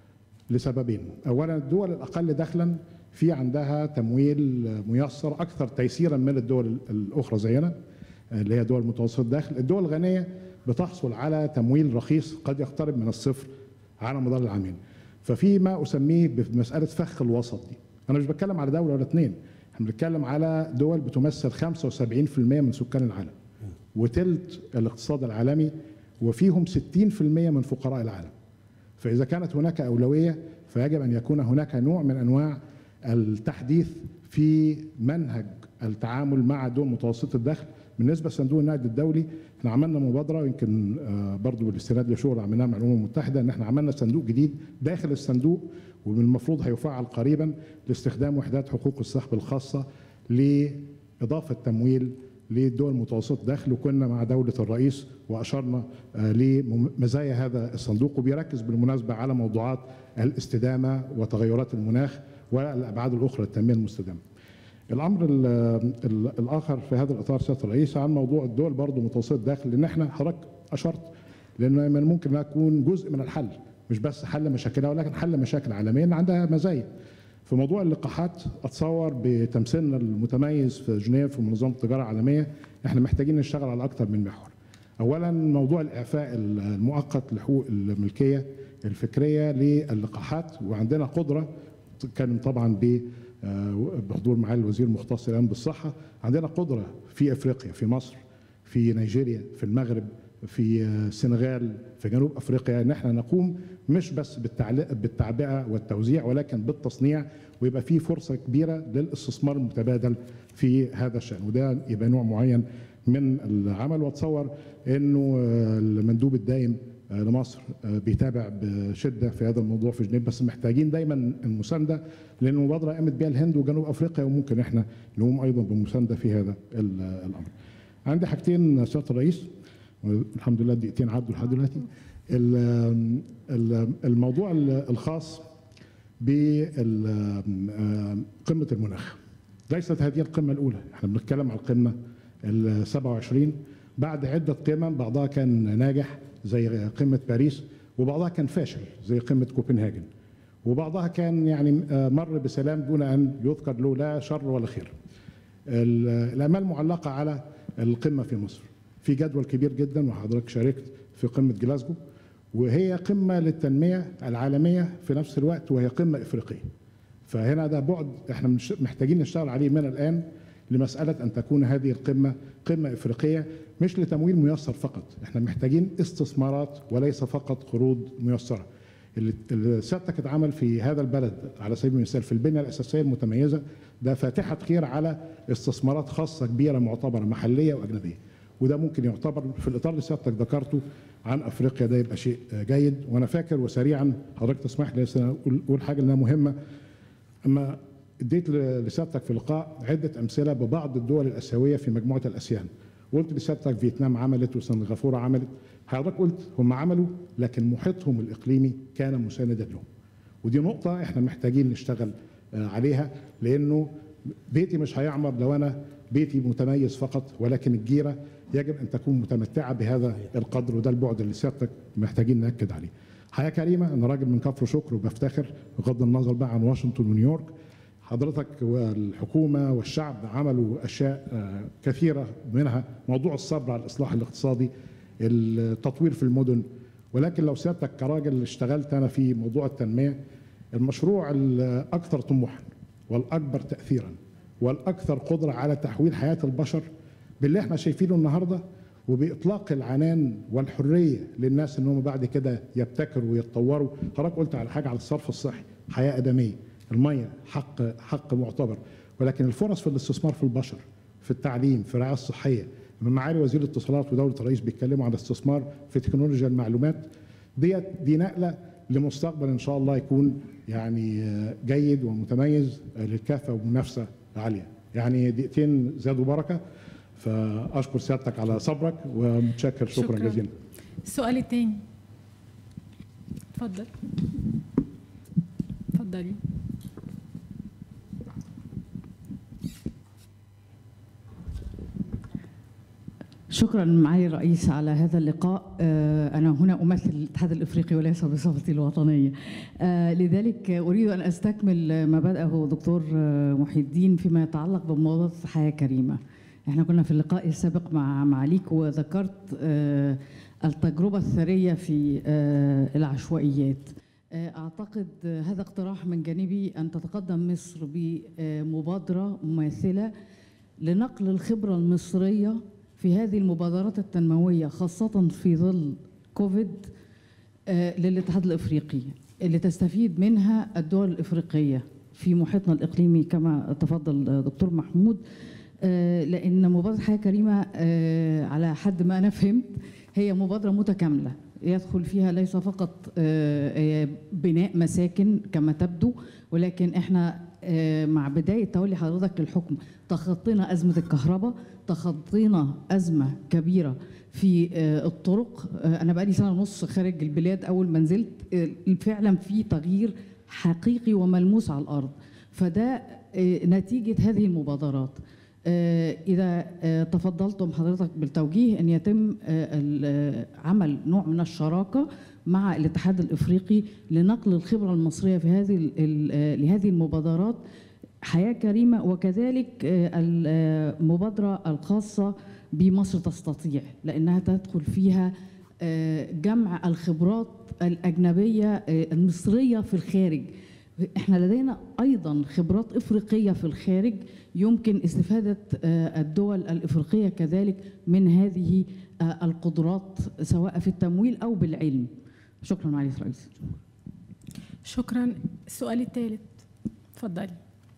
لسببين اولا الدول الاقل دخلا في عندها تمويل ميسر اكثر تيسيرا من الدول الاخرى زينا اللي هي دول متوسطه الدخل الدول الغنيه بتحصل على تمويل رخيص قد يقترب من الصفر على مدار العامين ففي ما اسميه بمساله فخ الوسط دي انا مش بتكلم على دوله ولا اثنين احنا بنتكلم على دول بتمثل 75% من سكان العالم وتلت الاقتصاد العالمي وفيهم 60% من فقراء العالم فاذا كانت هناك اولويه فيجب ان يكون هناك نوع من انواع التحديث في منهج التعامل مع دول متوسطه الدخل بالنسبه لصندوق النقد الدولي احنا عملنا مبادره يمكن برضو بالاستناد لشغل عملناه مع الامم المتحده ان احنا عملنا صندوق جديد داخل الصندوق ومن المفروض هيفعل قريبا لاستخدام وحدات حقوق السحب الخاصه لاضافه تمويل للدول متوسطة الدخل وكنا مع دولة الرئيس وأشرنا لمزايا هذا الصندوق وبيركز بالمناسبة على موضوعات الاستدامة وتغيرات المناخ والأبعاد الأخرى للتنمية المستدامة. الامر ال ال الاخر في هذا الاطار سياده الرئيس عن موضوع الدول برضه متوسطه الدخل لان احنا حضرتك اشرت لانه من ممكن انها تكون جزء من الحل مش بس حل مشاكلها ولكن حل مشاكل عالميه اللي عندها مزايا في موضوع اللقاحات اتصور بتمثيلنا المتميز في جنيف في منظمه التجاره العالميه احنا محتاجين نشتغل على اكثر من محور. اولا موضوع الاعفاء المؤقت لحقوق الملكيه الفكريه للقاحات وعندنا قدره تتكلم طبعا ب بحضور معالي الوزير المختص الان بالصحه عندنا قدره في افريقيا في مصر في نيجيريا في المغرب في السنغال في جنوب افريقيا ان احنا نقوم مش بس بالتعليق بالتعبئه والتوزيع ولكن بالتصنيع ويبقى في فرصه كبيره للاستثمار المتبادل في هذا الشان وده يبقى نوع معين من العمل واتصور انه المندوب الدائم لمصر بيتابع بشده في هذا الموضوع في جنيف بس محتاجين دايما المسانده لان المبادره قامت بها الهند وجنوب افريقيا وممكن احنا نقوم ايضا بالمسانده في هذا الامر. عندي حاجتين سياده الرئيس الحمد لله دقيقتين عدوا لحد دلوقتي الموضوع الخاص بقمه المناخ ليست هذه القمه الاولى احنا بنتكلم على القمه ال 27 بعد عده قمم بعضها كان ناجح زي قمه باريس وبعضها كان فاشل زي قمه كوبنهاجن وبعضها كان يعني مر بسلام دون ان يذكر له لا شر ولا خير الامال معلقه على القمه في مصر في جدول كبير جدا وحضرتك شاركت في قمه جلاسكو وهي قمه للتنميه العالميه في نفس الوقت وهي قمه افريقيه فهنا ده بعد احنا محتاجين نشتغل عليه من الان لمساله ان تكون هذه القمه قمه افريقيه مش لتمويل ميسر فقط احنا محتاجين استثمارات وليس فقط قروض ميسره اللي سيادتك اتعمل في هذا البلد على سبيل المثال في البنيه الاساسيه المتميزه ده فاتحه خير على استثمارات خاصه كبيره معتبره محليه واجنبيه وده ممكن يعتبر في الاطار اللي سيادتك ذكرته عن افريقيا ده يبقى شيء جيد وانا فاكر وسريعا حضرتك تسمح لي اقول حاجه انها مهمه اما اديت لسيادتك في لقاء عده امثله ببعض الدول الاسيويه في مجموعه الاسيان قلت لسيادتك فيتنام عملت وسنغافوره عملت حضرتك قلت هم عملوا لكن محيطهم الاقليمي كان مساندا لهم ودي نقطه احنا محتاجين نشتغل عليها لانه بيتي مش هيعمر لو انا بيتي متميز فقط ولكن الجيره يجب ان تكون متمتعه بهذا القدر وده البعد اللي سيادتك محتاجين ناكد عليه. حياه كريمه انا راجل من كفر شكر وبفتخر بغض النظر بقى عن واشنطن ونيويورك حضرتك والحكومه والشعب عملوا اشياء كثيره منها موضوع الصبر على الاصلاح الاقتصادي التطوير في المدن ولكن لو سيادتك كراجل اشتغلت انا في موضوع التنميه المشروع الاكثر طموحا والاكبر تاثيرا والاكثر قدره على تحويل حياه البشر باللي احنا شايفينه النهارده وباطلاق العنان والحريه للناس انهم بعد كده يبتكروا ويتطوروا حضرتك قلت على حاجه على الصرف الصحي حياه ادميه الميه حق حق معتبر ولكن الفرص في الاستثمار في البشر في التعليم في الرعايه الصحيه من معالي وزير الاتصالات ودوله الرئيس بيتكلموا عن الاستثمار في تكنولوجيا المعلومات ديت دي نقله لمستقبل ان شاء الله يكون يعني جيد ومتميز للكافه ومنافسه عاليه يعني دقيقتين زادوا بركه فاشكر سيادتك على صبرك ومتشكر شكرا, شكرا. جزيلا السؤال الثاني اتفضل اتفضلي شكرا معالي الرئيس على هذا اللقاء أنا هنا أمثل الاتحاد الإفريقي وليس بصفتي الوطنية لذلك أريد أن أستكمل ما بدأه دكتور محي الدين فيما يتعلق بموضوع حياة كريمة احنا كنا في اللقاء السابق مع معاليك وذكرت التجربة الثرية في العشوائيات أعتقد هذا اقتراح من جانبي أن تتقدم مصر بمبادرة مماثلة لنقل الخبرة المصرية في هذه المبادرات التنموية خاصة في ظل كوفيد للاتحاد الإفريقي اللي تستفيد منها الدول الإفريقية في محيطنا الإقليمي كما تفضل دكتور محمود لأن مبادرة حياة كريمة على حد ما أنا فهمت هي مبادرة متكاملة يدخل فيها ليس فقط بناء مساكن كما تبدو ولكن احنا مع بداية تولي حضرتك للحكم تخطينا أزمة الكهرباء تخطينا أزمة كبيرة في الطرق أنا بقالي سنة ونص خارج البلاد أول ما نزلت فعلا في تغيير حقيقي وملموس على الأرض فده نتيجة هذه المبادرات آه، إذا آه، تفضلتم حضرتك بالتوجيه أن يتم آه، ال- آه، عمل نوع من الشراكة مع الاتحاد الإفريقي لنقل الخبرة المصرية في هذه ال- ال- آه، لهذه المبادرات حياة كريمة وكذلك آه، المبادرة الخاصة بمصر تستطيع لأنها تدخل فيها آه، جمع الخبرات الأجنبية آه، المصرية في الخارج احنا لدينا ايضا خبرات افريقيه في الخارج يمكن استفاده آه، الدول الافريقيه كذلك من هذه آه، القدرات سواء في التمويل او بالعلم شكرا معالي الرئيس شكرا السؤال الثالث اتفضلي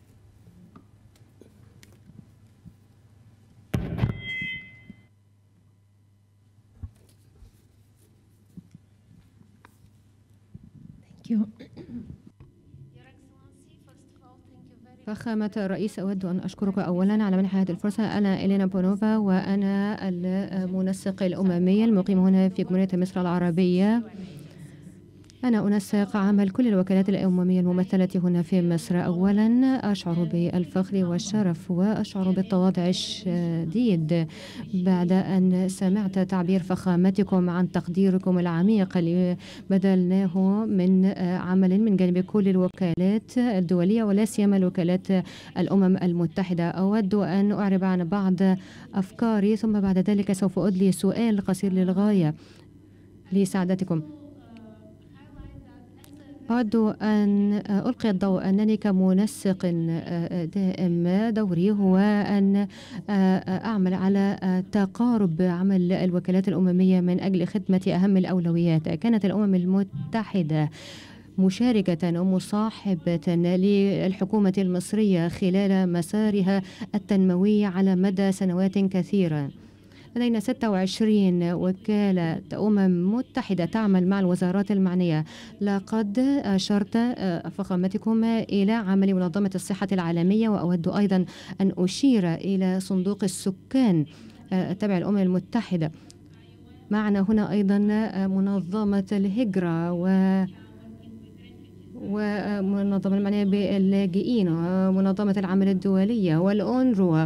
فخامة الرئيس أود أن أشكرك أولا على منح هذه الفرصة أنا إلينا بونوفا وأنا المنسق الأممي المقيم هنا في جمهورية مصر العربية أنا أنسق عمل كل الوكالات الأممية الممثلة هنا في مصر أولا أشعر بالفخر والشرف وأشعر بالتواضع الشديد بعد أن سمعت تعبير فخامتكم عن تقديركم العميق اللي بذلناه من عمل من جانب كل الوكالات الدولية ولا سيما الوكالات الأمم المتحدة أود أن أعرب عن بعض أفكاري ثم بعد ذلك سوف أدلي سؤال قصير للغاية لسعادتكم أود أن ألقي الضوء أنني كمنسق دائم دوري هو أن أعمل على تقارب عمل الوكالات الأممية من أجل خدمة أهم الأولويات كانت الأمم المتحدة مشاركة ومصاحبة للحكومة المصرية خلال مسارها التنموي على مدى سنوات كثيرة لدينا 26 وكالة أمم متحدة تعمل مع الوزارات المعنية لقد أشرت فخامتكم إلى عمل منظمة الصحة العالمية وأود أيضا أن أشير إلى صندوق السكان تبع الأمم المتحدة معنا هنا أيضا منظمة الهجرة و ومنظمة المعنية باللاجئين ومنظمة العمل الدولية والأونروا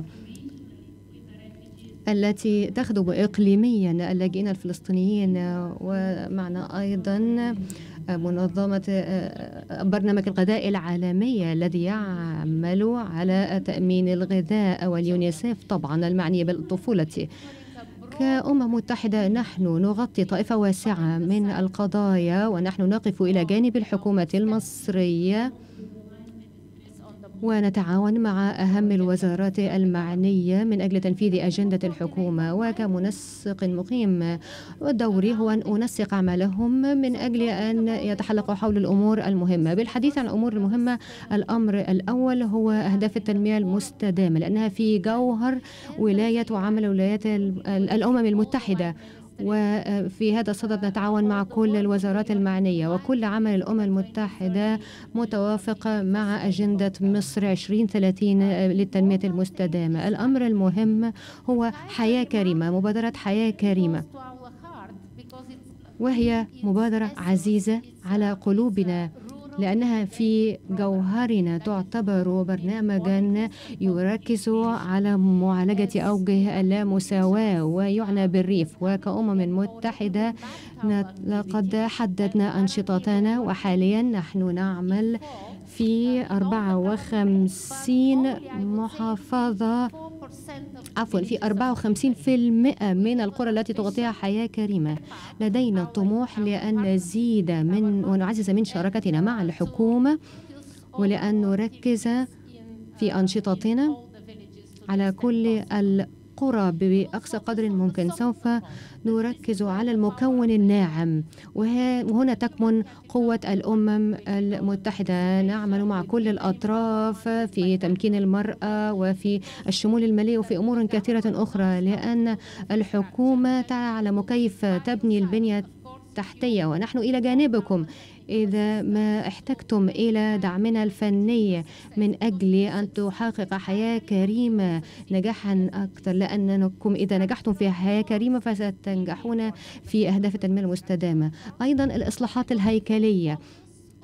التي تخدم إقليميا اللاجئين الفلسطينيين ومعنا أيضا منظمة برنامج الغذاء العالمي الذي يعمل على تأمين الغذاء واليونيسيف طبعا المعني بالطفولة كأمم متحدة نحن نغطي طائفة واسعة من القضايا ونحن نقف إلى جانب الحكومة المصرية ونتعاون مع أهم الوزارات المعنية من أجل تنفيذ أجندة الحكومة وكمنسق مقيم دوري هو أن أنسق عملهم من أجل أن يتحلقوا حول الأمور المهمة بالحديث عن الأمور المهمة الأمر الأول هو أهداف التنمية المستدامة لأنها في جوهر ولاية وعمل ولايات الأمم المتحدة وفي هذا الصدد نتعاون مع كل الوزارات المعنية وكل عمل الأمم المتحدة متوافق مع أجندة مصر 2030 للتنمية المستدامة الأمر المهم هو حياة كريمة مبادرة حياة كريمة وهي مبادرة عزيزة على قلوبنا لأنها في جوهرنا تعتبر برنامجا يركز على معالجة أوجه اللامساواة ويعنى بالريف وكأمم متحدة لقد حددنا أنشطتنا وحاليا نحن نعمل في 54 محافظة عفوا في 54% من القرى التي تغطيها حياة كريمة لدينا طموح لأن نزيد من ونعزز من شراكتنا مع الحكومة ولأن نركز في أنشطتنا على كل القرى بأقصى قدر ممكن سوف نركز على المكون الناعم وهنا تكمن قوة الأمم المتحدة نعمل مع كل الأطراف في تمكين المرأة وفي الشمول المالي وفي أمور كثيرة أخرى لأن الحكومة تعلم كيف تبني البنية التحتية ونحن إلى جانبكم إذا ما احتجتم إلى دعمنا الفني من أجل أن تحقق حياة كريمة نجاحا أكثر لأنكم إذا نجحتم في حياة كريمة فستنجحون في أهداف التنمية المستدامة أيضا الإصلاحات الهيكلية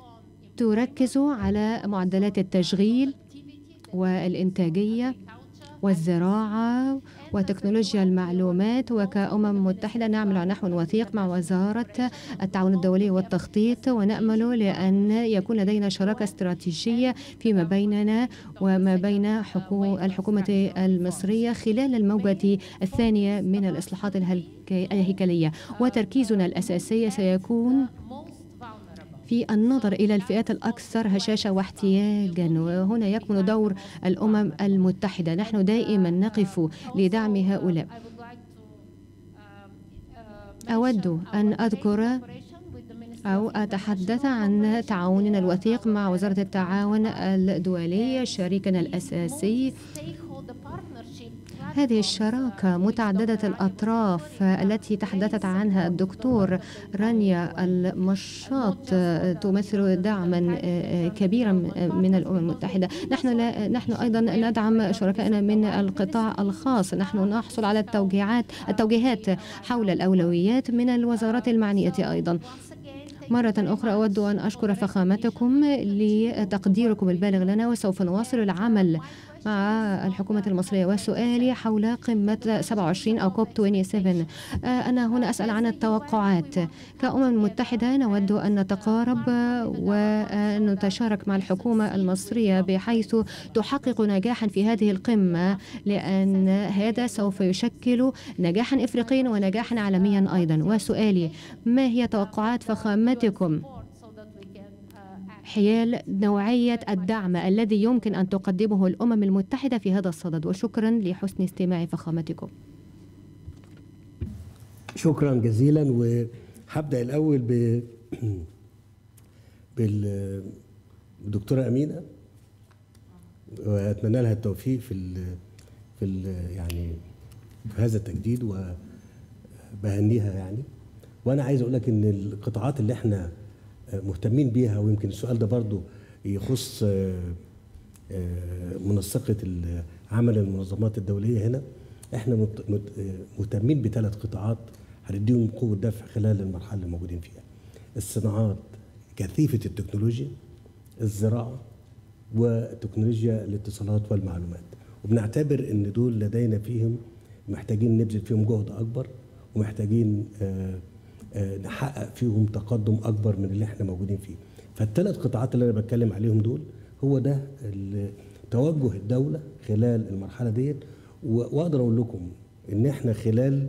تركز على معدلات التشغيل والإنتاجية والزراعة وتكنولوجيا المعلومات وكأمم متحدة نعمل على نحو وثيق مع وزارة التعاون الدولي والتخطيط ونأمل لأن يكون لدينا شراكة استراتيجية فيما بيننا وما بين حكو الحكومة المصرية خلال الموجة الثانية من الإصلاحات الهلك- الهيكلية وتركيزنا الأساسي سيكون في النظر إلى الفئات الأكثر هشاشة واحتياجا وهنا يكمن دور الأمم المتحدة نحن دائما نقف لدعم هؤلاء أود أن أذكر أو أتحدث عن تعاوننا الوثيق مع وزارة التعاون الدولي شريكنا الأساسي هذه الشراكة متعددة الأطراف التي تحدثت عنها الدكتور رانيا المشاط تمثل دعما كبيرا من الأمم المتحدة نحن لا نحن أيضا ندعم شركائنا من القطاع الخاص نحن نحصل على التوجيهات التوجيهات حول الأولويات من الوزارات المعنية أيضا مرة أخرى أود أن أشكر فخامتكم لتقديركم البالغ لنا وسوف نواصل العمل مع الحكومة المصرية وسؤالي حول قمة 27 أو كوب 27 آه، أنا هنا أسأل عن التوقعات كأمم متحدة نود أن نتقارب ونتشارك مع الحكومة المصرية بحيث تحقق نجاحا في هذه القمة لأن هذا سوف يشكل نجاحا إفريقيا ونجاحا عالميا أيضا وسؤالي ما هي توقعات فخامتكم حيال نوعية الدعم الذي يمكن أن تقدمه الأمم المتحدة في هذا الصدد وشكرا لحسن استماع فخامتكم شكرا جزيلا وهبدا الاول ب بال بالدكتوره امينه واتمنى لها التوفيق في ال في ال يعني في هذا التجديد وبهنيها يعني وانا عايز اقول لك ان القطاعات اللي احنا مهتمين بيها ويمكن السؤال ده برضو يخص منسقه عمل المنظمات الدوليه هنا احنا مت- مت- مهتمين بثلاث قطاعات هنديهم قوه دفع خلال المرحله اللي موجودين فيها الصناعات كثيفه التكنولوجيا الزراعه وتكنولوجيا الاتصالات والمعلومات وبنعتبر ان دول لدينا فيهم محتاجين نبذل فيهم جهد اكبر ومحتاجين آه، آه، نحقق فيهم تقدم اكبر من اللي احنا موجودين فيه فالثلاث قطاعات اللي انا بتكلم عليهم دول هو ده ال- توجه الدوله خلال المرحله ديت و- واقدر اقول لكم ان احنا خلال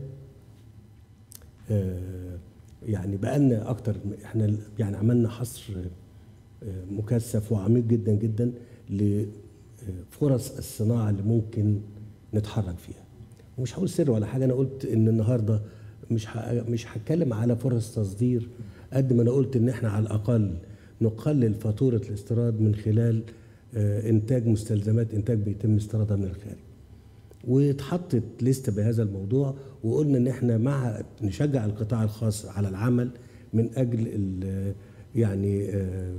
آه، يعني بقالنا اكتر احنا يعني عملنا حصر آه، مكثف وعميق جدا جدا لفرص الصناعه اللي ممكن نتحرك فيها ومش هقول سر ولا حاجه انا قلت ان النهارده مش ه- مش هتكلم على فرص تصدير قد ما انا قلت ان احنا على الاقل نقلل فاتوره الاستيراد من خلال آه، انتاج مستلزمات انتاج بيتم استيرادها من الخارج واتحطت لستة بهذا الموضوع وقلنا ان احنا مع نشجع القطاع الخاص على العمل من اجل ال- يعني آه،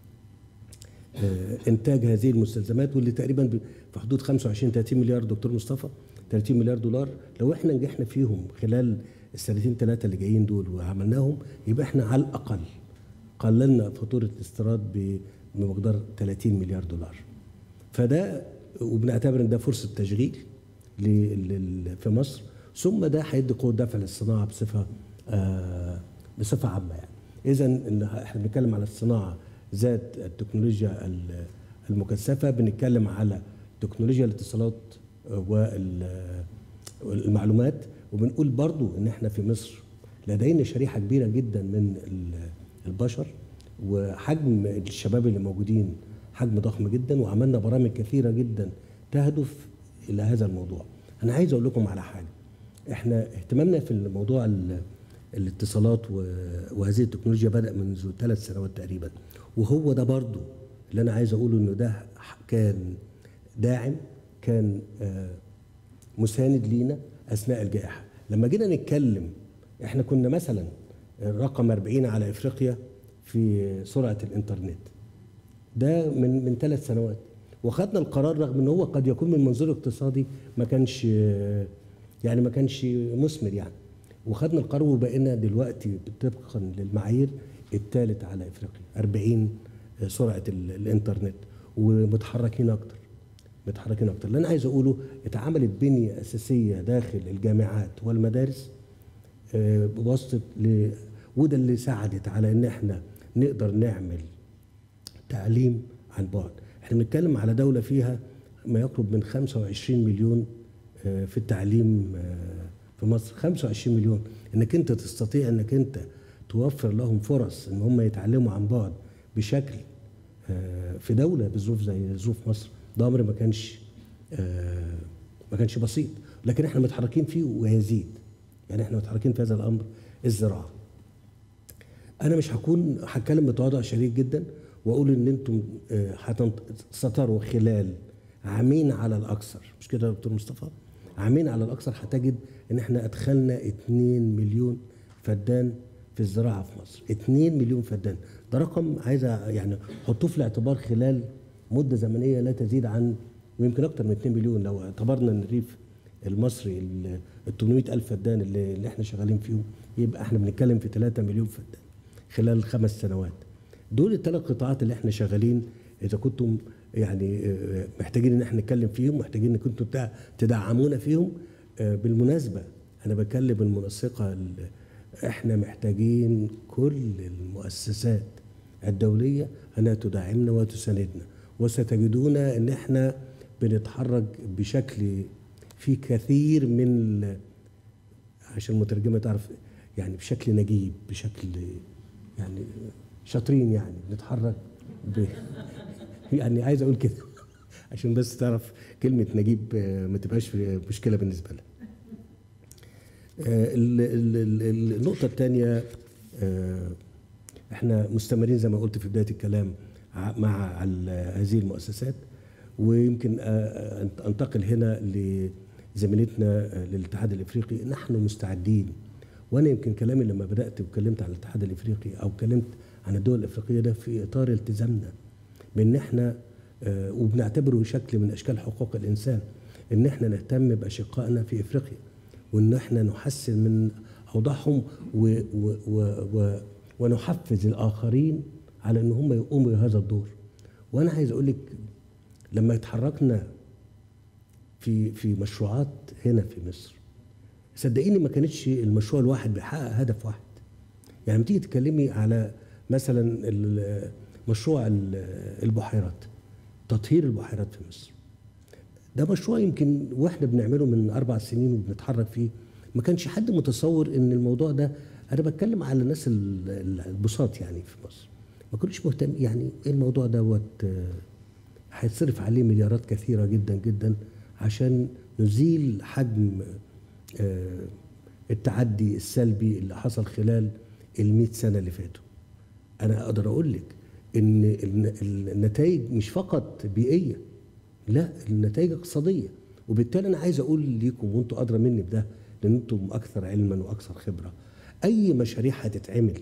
آه، انتاج هذه المستلزمات واللي تقريبا ب- في حدود 25 30 مليار دكتور مصطفى 30 مليار دولار لو احنا نجحنا فيهم خلال السنتين ثلاثه اللي جايين دول وعملناهم يبقى احنا على الاقل قللنا فاتوره الاستيراد ب- بمقدار 30 مليار دولار فده وبنعتبر ان ده فرصه تشغيل لل- لل- في مصر ثم ده هيدي قوه دفع للصناعه بصفه آه بصفه عامه يعني اذا احنا بنتكلم على الصناعه ذات التكنولوجيا ال- المكثفه بنتكلم على تكنولوجيا الاتصالات آه، وال- والمعلومات وبنقول برضو ان احنا في مصر لدينا شريحه كبيره جدا من ال- البشر وحجم الشباب اللي موجودين حجم ضخم جدا وعملنا برامج كثيره جدا تهدف الى هذا الموضوع انا عايز اقول لكم على حاجه احنا اهتمامنا في الموضوع ال- الاتصالات و- وهذه التكنولوجيا بدا منذ ثلاث سنوات تقريبا وهو ده برضو اللي انا عايز اقوله انه ده كان داعم كان آه، مساند لينا اثناء الجائحه لما جينا نتكلم احنا كنا مثلا الرقم 40 على افريقيا في سرعه الانترنت ده من من ثلاث سنوات وخدنا القرار رغم ان هو قد يكون من منظور اقتصادي ما كانش يعني ما كانش مثمر يعني وخدنا القرار وبقينا دلوقتي طبقا للمعايير الثالث على افريقيا 40 سرعه ال- الانترنت ومتحركين اكتر متحركين اكتر اللي انا عايز اقوله اتعملت بنيه اساسيه داخل الجامعات والمدارس آه، بواسطه ل... وده اللي ساعدت على ان احنا نقدر نعمل تعليم عن بعد احنا بنتكلم على دوله فيها ما يقرب من 25 مليون آه، في التعليم آه، في مصر 25 مليون انك انت تستطيع انك انت توفر لهم فرص ان هم يتعلموا عن بعد بشكل آه، في دوله بظروف زي ظروف مصر ده امر ما كانش آه، ما كانش بسيط لكن احنا متحركين فيه ويزيد يعني احنا متحركين في هذا الامر الزراعه انا مش هكون هتكلم بتواضع شديد جدا واقول ان انتم آه، هتستطروا خلال عامين على الاكثر مش كده يا دكتور مصطفى عامين على الاكثر هتجد ان احنا ادخلنا 2 مليون فدان في الزراعه في مصر 2 مليون فدان ده رقم عايز أ- يعني حطوه في الاعتبار خلال مده زمنيه لا تزيد عن ويمكن اكتر من 2 مليون لو اعتبرنا ان الريف المصري ال 800 الف فدان اللي, اللي احنا شغالين فيهم يبقى احنا بنتكلم في 3 مليون فدان خلال خمس سنوات دول الثلاث قطاعات اللي احنا شغالين اذا كنتم يعني آه، محتاجين ان احنا نتكلم فيهم محتاجين ان كنتم تع- تدعمونا فيهم آه، بالمناسبه انا بكلم المنسقه ال- احنا محتاجين كل المؤسسات الدوليه انها تدعمنا وتساندنا وستجدون ان احنا بنتحرك بشكل في كثير من ال- عشان المترجمه تعرف يعني بشكل نجيب بشكل يعني شاطرين يعني بنتحرك ب يعني عايز اقول كده عشان بس تعرف كلمه نجيب آه، ما تبقاش مشكله بالنسبه لها آه، ال- ال- ال- النقطه الثانيه احنا مستمرين زي ما قلت في بدايه الكلام ع- مع ال- هذه المؤسسات ويمكن آه، آه، أنت- انتقل هنا لزميلتنا آه، للاتحاد الافريقي نحن مستعدين وانا يمكن كلامي لما بدات واتكلمت عن الاتحاد الافريقي او اتكلمت عن الدول الافريقيه ده في اطار التزامنا بان احنا آه، وبنعتبره شكل من اشكال حقوق الانسان ان احنا نهتم باشقائنا في افريقيا وان احنا نحسن من اوضاعهم و و و و ونحفز الاخرين على ان هم يقوموا بهذا الدور وانا عايز اقول لك لما اتحركنا في في مشروعات هنا في مصر صدقيني ما كانتش المشروع الواحد بيحقق هدف واحد يعني لما تيجي تتكلمي على مثلا ال- مشروع ال- البحيرات تطهير البحيرات في مصر ده مشروع يمكن واحنا بنعمله من اربع سنين وبنتحرك فيه ما كانش حد متصور ان الموضوع ده انا بتكلم على الناس ال- ال- البساط يعني في مصر ما كنتش مهتم يعني ايه الموضوع دوت آه، هيتصرف عليه مليارات كثيره جدا جدا عشان نزيل حجم آه، التعدي السلبي اللي حصل خلال ال سنه اللي فاتوا انا اقدر اقول لك ان الن- النتائج مش فقط بيئيه لا النتائج اقتصاديه وبالتالي انا عايز اقول ليكم وانتم ادرى مني بده لان انتم اكثر علما واكثر خبره اي مشاريع هتتعمل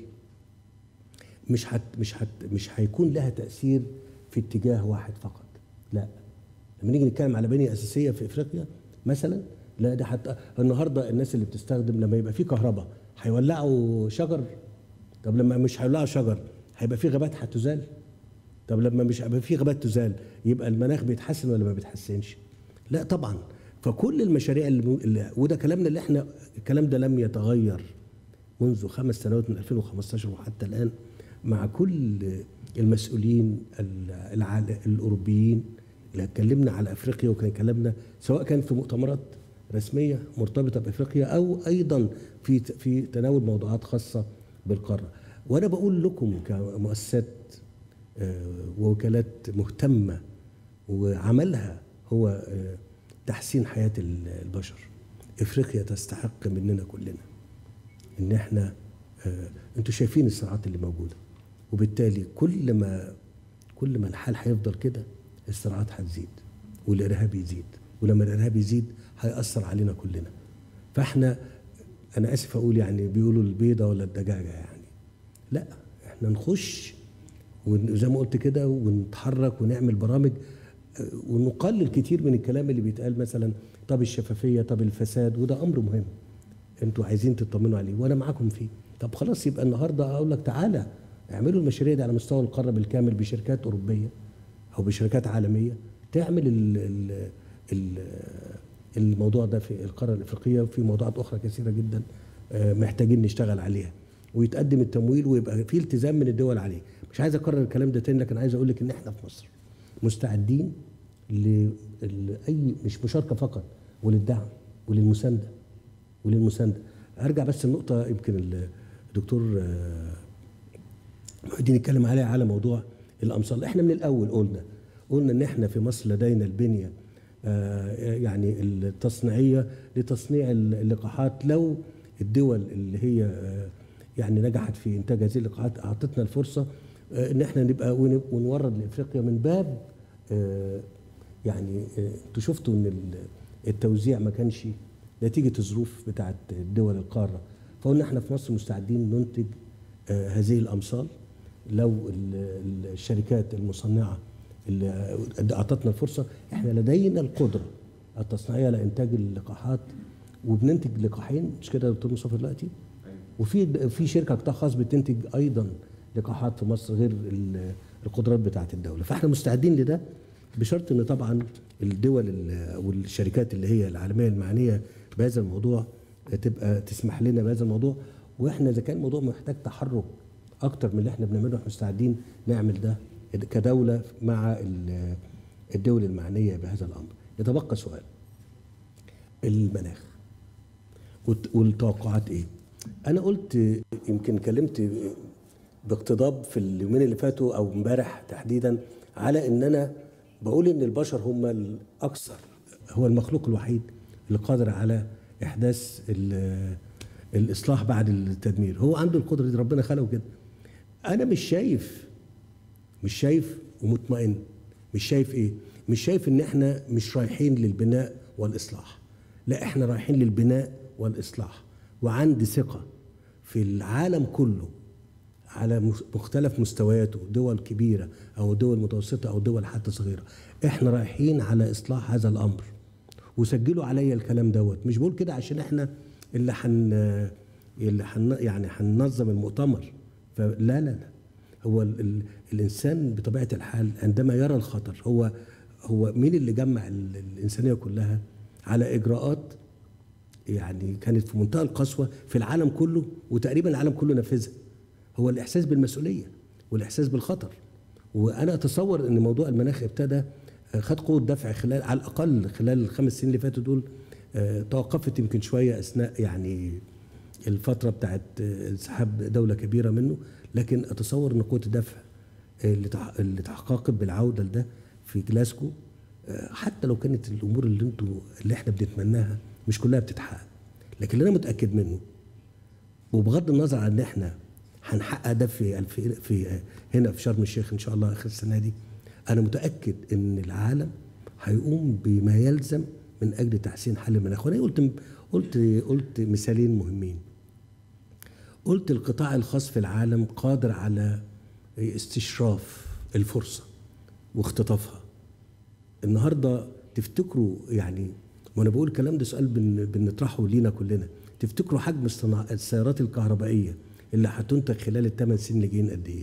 مش هت مش هت مش هيكون لها تاثير في اتجاه واحد فقط لا لما نيجي نتكلم على بنيه اساسيه في افريقيا مثلا لا ده حتى النهارده الناس اللي بتستخدم لما يبقى في كهرباء هيولعوا شجر طب لما مش هيولعوا شجر هيبقى في غابات هتزال طب لما مش هيبقى في غابات تزال يبقى المناخ بيتحسن ولا ما بيتحسنش لا طبعا فكل المشاريع اللي, اللي وده كلامنا اللي احنا الكلام ده لم يتغير منذ خمس سنوات من 2015 وحتى الان مع كل المسؤولين العال- الاوروبيين اللي اتكلمنا على افريقيا وكان كلامنا سواء كان في مؤتمرات رسميه مرتبطه بافريقيا او ايضا في في تناول موضوعات خاصه بالقاره وانا بقول لكم كمؤسسات آه، ووكالات مهتمه وعملها هو آه، تحسين حياه ال- البشر افريقيا تستحق مننا كلنا ان احنا آه، انتوا شايفين الصراعات اللي موجوده وبالتالي كل ما كل ما الحال هيفضل كده الصراعات هتزيد والارهاب يزيد ولما الارهاب يزيد هيأثر علينا كلنا فاحنا انا اسف اقول يعني بيقولوا البيضه ولا الدجاجه يعني لا احنا نخش وزي ما قلت كده ونتحرك ونعمل برامج آه، ونقلل كتير من الكلام اللي بيتقال مثلا طب الشفافيه طب الفساد وده امر مهم انتوا عايزين تطمنوا عليه وانا معاكم فيه طب خلاص يبقى النهارده اقول لك تعالى اعملوا المشاريع دي على مستوى القاره بالكامل بشركات اوروبيه او بشركات عالميه تعمل ال ال ال الموضوع ده في القاره الافريقيه وفي موضوعات اخرى كثيره جدا آه، محتاجين نشتغل عليها ويتقدم التمويل ويبقى في التزام من الدول عليه مش عايز اكرر الكلام ده تاني لكن عايز اقول لك ان احنا في مصر مستعدين لاي مش مشاركه فقط وللدعم وللمسانده وللمسانده ارجع بس النقطه يمكن الدكتور آه، محي الدين اتكلم عليها على موضوع الامصال احنا من الاول قلنا قلنا ان احنا في مصر لدينا البنيه آه، يعني التصنيعيه لتصنيع اللقاحات لو الدول اللي هي آه، يعني نجحت في انتاج هذه اللقاحات اعطتنا الفرصه آه، ان احنا نبقى ون- ونورد لافريقيا من باب آه، يعني آه، انتوا شفتوا ان ال- التوزيع ما كانش نتيجه الظروف بتاعت دول القاره فقلنا احنا في مصر مستعدين ننتج آه، هذه الامصال لو ال- ال- الشركات المصنعه اللي اعطتنا الفرصه احنا لدينا القدره التصنيعيه لانتاج اللقاحات وبننتج لقاحين مش كده يا دكتور مصطفى دلوقتي؟ وفي في شركه قطاع خاص بتنتج ايضا لقاحات في مصر غير ال- القدرات بتاعه الدوله فاحنا مستعدين لده بشرط ان طبعا الدول ال- والشركات اللي هي العالميه المعنيه بهذا الموضوع تبقى تسمح لنا بهذا الموضوع واحنا اذا كان الموضوع محتاج تحرك اكتر من اللي احنا بنعمله احنا مستعدين نعمل ده كدوله مع ال- الدول المعنيه بهذا الامر يتبقى سؤال المناخ والت- والتوقعات ايه انا قلت يمكن كلمت باقتضاب في اليومين اللي فاتوا او امبارح تحديدا على ان انا بقول ان البشر هم الاكثر هو المخلوق الوحيد اللي قادر على احداث ال- الاصلاح بعد التدمير هو عنده القدره دي ربنا خلقه كده انا مش شايف مش شايف ومطمئن مش شايف ايه مش شايف ان احنا مش رايحين للبناء والاصلاح لا احنا رايحين للبناء والاصلاح وعندي ثقه في العالم كله على مس- مختلف مستوياته دول كبيره او دول متوسطه او دول حتى صغيره احنا رايحين على اصلاح هذا الامر وسجلوا عليا الكلام دوت مش بقول كده عشان احنا اللي حن اللي حن يعني هننظم المؤتمر فلا لا لا هو ال ال الانسان بطبيعه الحال عندما يرى الخطر هو هو مين اللي جمع ال- الانسانيه كلها على اجراءات يعني كانت في منتهى القسوه في العالم كله وتقريبا العالم كله نفذها هو الاحساس بالمسؤوليه والاحساس بالخطر وانا اتصور ان موضوع المناخ ابتدى آه، خد قوه دفع خلال على الاقل خلال الخمس سنين اللي فاتوا دول آه، توقفت يمكن شويه اثناء يعني الفتره بتاعت آه، انسحاب دوله كبيره منه لكن اتصور ان قوه الدفع آه، اللي تح- اللي تحققت بالعوده لده في جلاسكو آه، حتى لو كانت الامور اللي انتوا اللي احنا بنتمناها مش كلها بتتحقق لكن اللي انا متاكد منه وبغض النظر عن ان احنا هنحقق ده في الف- في هنا في شرم الشيخ ان شاء الله اخر السنه دي انا متاكد ان العالم هيقوم بما يلزم من اجل تحسين حل المناخ وانا قلت قلت قلت مثالين مهمين قلت القطاع الخاص في العالم قادر على استشراف الفرصه واختطافها النهارده تفتكروا يعني وانا بقول الكلام ده سؤال بن بنطرحه لينا كلنا تفتكروا حجم الصناع السيارات الكهربائيه اللي هتنتج خلال الثمان سنين اللي جايين قد ايه؟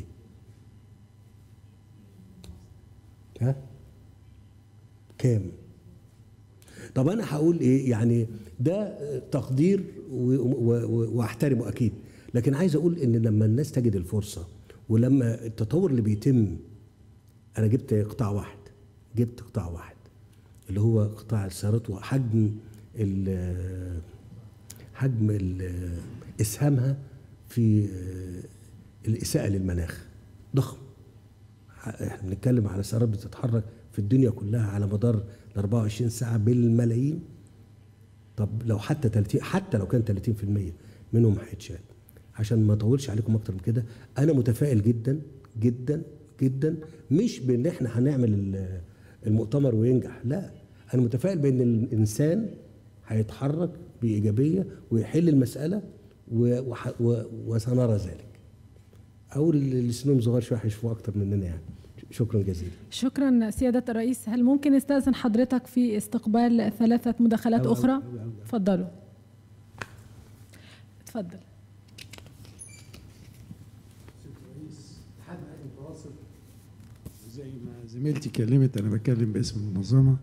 ها؟ كام؟ طب انا هقول ايه يعني ده تقدير و- و- و- واحترمه اكيد لكن عايز اقول ان لما الناس تجد الفرصه ولما التطور اللي بيتم انا جبت قطاع واحد جبت قطاع واحد اللي هو قطاع السيارات وحجم ال حجم ال- اسهامها في الاساءه للمناخ ضخم احنا بنتكلم على سيارات بتتحرك في الدنيا كلها على مدار ال 24 ساعه بالملايين طب لو حتى 30 حتى لو كان 30% منهم هيتشال عشان ما اطولش عليكم اكتر من كده انا متفائل جدا جدا جدا مش بان احنا هنعمل ال- المؤتمر وينجح لا انا متفائل بان الانسان هيتحرك بايجابيه ويحل المساله و- وح- و- وسنرى ذلك او اللي سنهم صغار شويه هيشوفوا اكتر مننا يعني شكرا جزيلا شكرا سيادة الرئيس هل ممكن استأذن حضرتك في استقبال ثلاثة مداخلات أوي أوي أخرى؟ أوي أوي أوي. اتفضلوا اتفضل الاتحاد المتواصل زي ما زميلتي كلمت انا بتكلم باسم المنظمه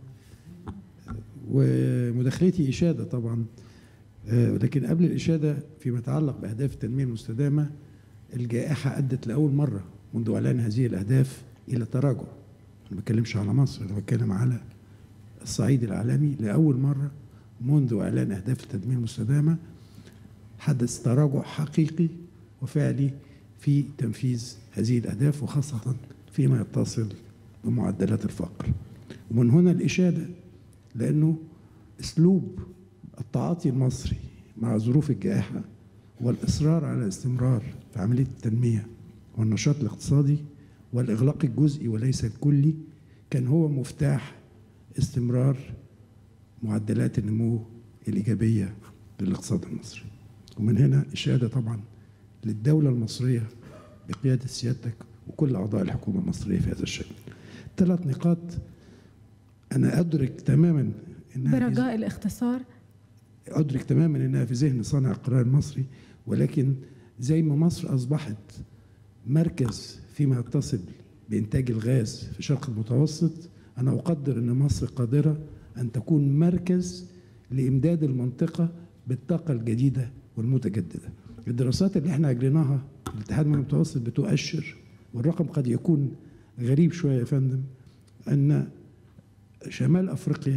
ومداخلتي اشاده طبعا آه، لكن قبل الاشاده فيما يتعلق باهداف التنميه المستدامه الجائحه ادت لاول مره منذ اعلان هذه الاهداف الى تراجع انا ما بتكلمش على مصر انا بتكلم على الصعيد العالمي لاول مره منذ اعلان اهداف التنميه المستدامه حدث تراجع حقيقي وفعلي في تنفيذ هذه الاهداف وخاصه فيما يتصل بمعدلات الفقر ومن هنا الاشاده لانه اسلوب التعاطي المصري مع ظروف الجائحه والاصرار على الاستمرار في عمليه التنميه والنشاط الاقتصادي والاغلاق الجزئي وليس الكلي كان هو مفتاح استمرار معدلات النمو الايجابيه للاقتصاد المصري ومن هنا اشاده طبعا للدوله المصريه بقياده سيادتك وكل اعضاء الحكومه المصريه في هذا الشان. ثلاث نقاط انا ادرك تماما انها في برجاء الاختصار أدرك تماما أنها في ذهن صانع القرار المصري ولكن زي ما مصر أصبحت مركز فيما يتصل بإنتاج الغاز في الشرق المتوسط أنا أقدر أن مصر قادرة أن تكون مركز لإمداد المنطقة بالطاقة الجديدة والمتجددة الدراسات اللي احنا أجريناها في الاتحاد المتوسط بتؤشر والرقم قد يكون غريب شوية يا فندم أن شمال أفريقيا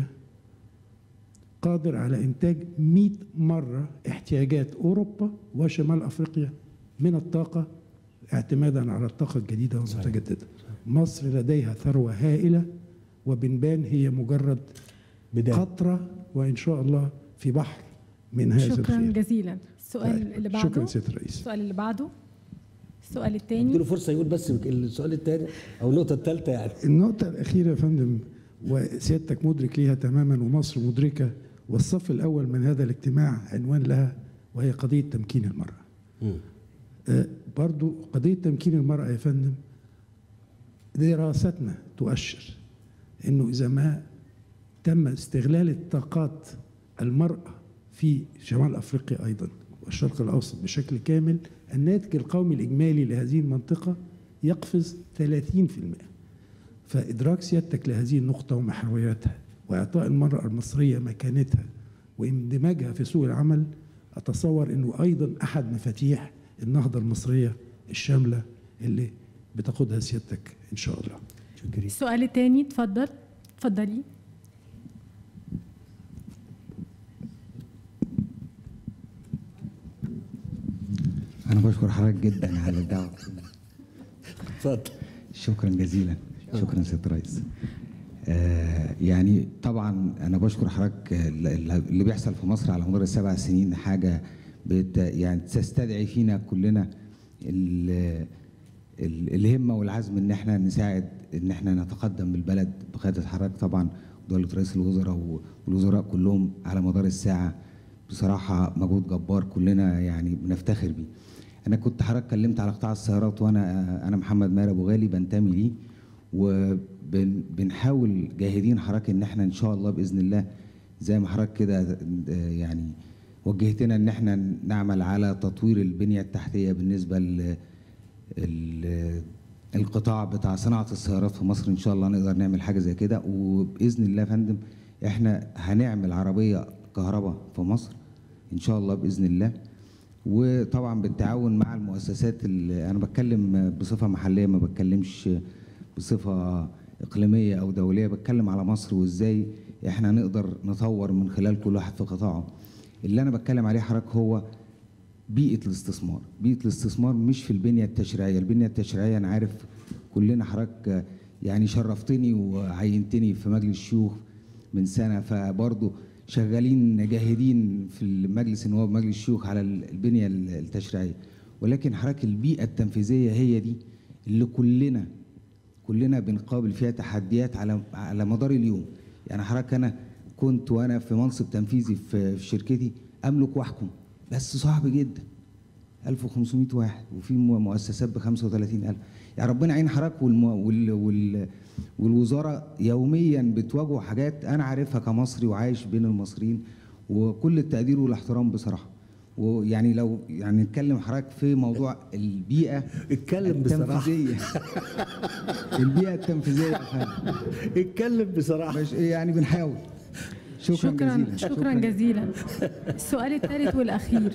قادر على إنتاج 100 مرة احتياجات أوروبا وشمال أفريقيا من الطاقة اعتمادا على الطاقة الجديدة والمتجددة مصر لديها ثروة هائلة وبنبان هي مجرد قطرة وإن شاء الله في بحر من هذا شكرا الخير جزيلا السؤال طيب، اللي بعده شكرا سيادة الرئيس السؤال اللي بعده السؤال اديله الثاني فرصه يقول بس السؤال الثاني او النقطه الثالثه يعني النقطة الأخيرة يا فندم وسيادتك مدرك ليها تماما ومصر مدركة والصف الأول من هذا الاجتماع عنوان لها وهي قضية تمكين المرأة آه، برضو قضية تمكين المرأة يا فندم دراستنا تؤشر أنه إذا ما تم استغلال الطاقات المرأة في شمال أفريقيا أيضا والشرق الأوسط بشكل كامل الناتج القومي الإجمالي لهذه المنطقة يقفز 30% فإدراك سيادتك لهذه النقطة ومحورياتها وإعطاء المرأة المصرية مكانتها واندماجها في سوق العمل أتصور أنه أيضا أحد مفاتيح النهضة المصرية الشاملة اللي بتقودها سيادتك إن شاء الله السؤال الثاني اتفضل اتفضلي أنا بشكر حضرتك جدا على الدعوة اتفضل شكرا جزيلا شكرا سيادة الرئيس آه يعني طبعا أنا بشكر حضرتك ال- اللي بيحصل في مصر على مدار السبع سنين حاجة بت يعني تستدعي فينا كلنا ال- ال- الهمة والعزم إن احنا نساعد إن احنا نتقدم بالبلد بقيادة حضرتك طبعا ودولة رئيس الوزراء والوزراء كلهم على مدار الساعة بصراحة مجهود جبار كلنا يعني بنفتخر بيه. أنا كنت حضرتك اتكلمت على قطاع السيارات وأنا أنا محمد ماهر أبو غالي بنتمي ليه وبنحاول جاهدين حضرتك إن احنا إن شاء الله بإذن الله زي ما حضرتك كده آه، يعني وجهتنا إن احنا نعمل على تطوير البنية التحتية بالنسبة ل ال- القطاع بتاع صناعة السيارات في مصر إن شاء الله نقدر نعمل حاجة زي كده وبإذن الله يا فندم إحنا هنعمل عربية كهرباء في مصر إن شاء الله بإذن الله وطبعا بالتعاون مع المؤسسات اللي أنا بتكلم بصفة محلية ما بتكلمش بصفة إقليمية أو دولية بتكلم على مصر وإزاي إحنا نقدر نطور من خلال كل واحد في قطاعه اللي أنا بتكلم عليه حضرتك هو بيئة الاستثمار بيئة الاستثمار مش في البنية التشريعية البنية التشريعية أنا عارف كلنا حضرتك يعني شرفتني وعينتني في مجلس الشيوخ من سنة فبرضه شغالين جاهدين في مجلس النواب مجلس الشيوخ على البنية التشريعية ولكن حضرتك البيئة التنفيذية هي دي اللي كلنا كلنا بنقابل فيها تحديات على على مدار اليوم يعني حضرتك انا كنت وانا في منصب تنفيذي في في شركتي املك واحكم بس صعب جدا 1500 واحد وفي مو- مؤسسات ب 35000 يعني ربنا يعين حضرتك والم... وال... وال... والوزاره يوميا بتواجهوا حاجات انا عارفها كمصري وعايش بين المصريين وكل التقدير والاحترام بصراحه ويعني لو يعني نتكلم حضرتك في موضوع البيئه اتكلم بصراحه التنفيذيه البيئه التنفيذيه يا فندم اتكلم بصراحه مش يعني بنحاول شكرا, شكرا جزيلا شكرا جزيلا السؤال الثالث والاخير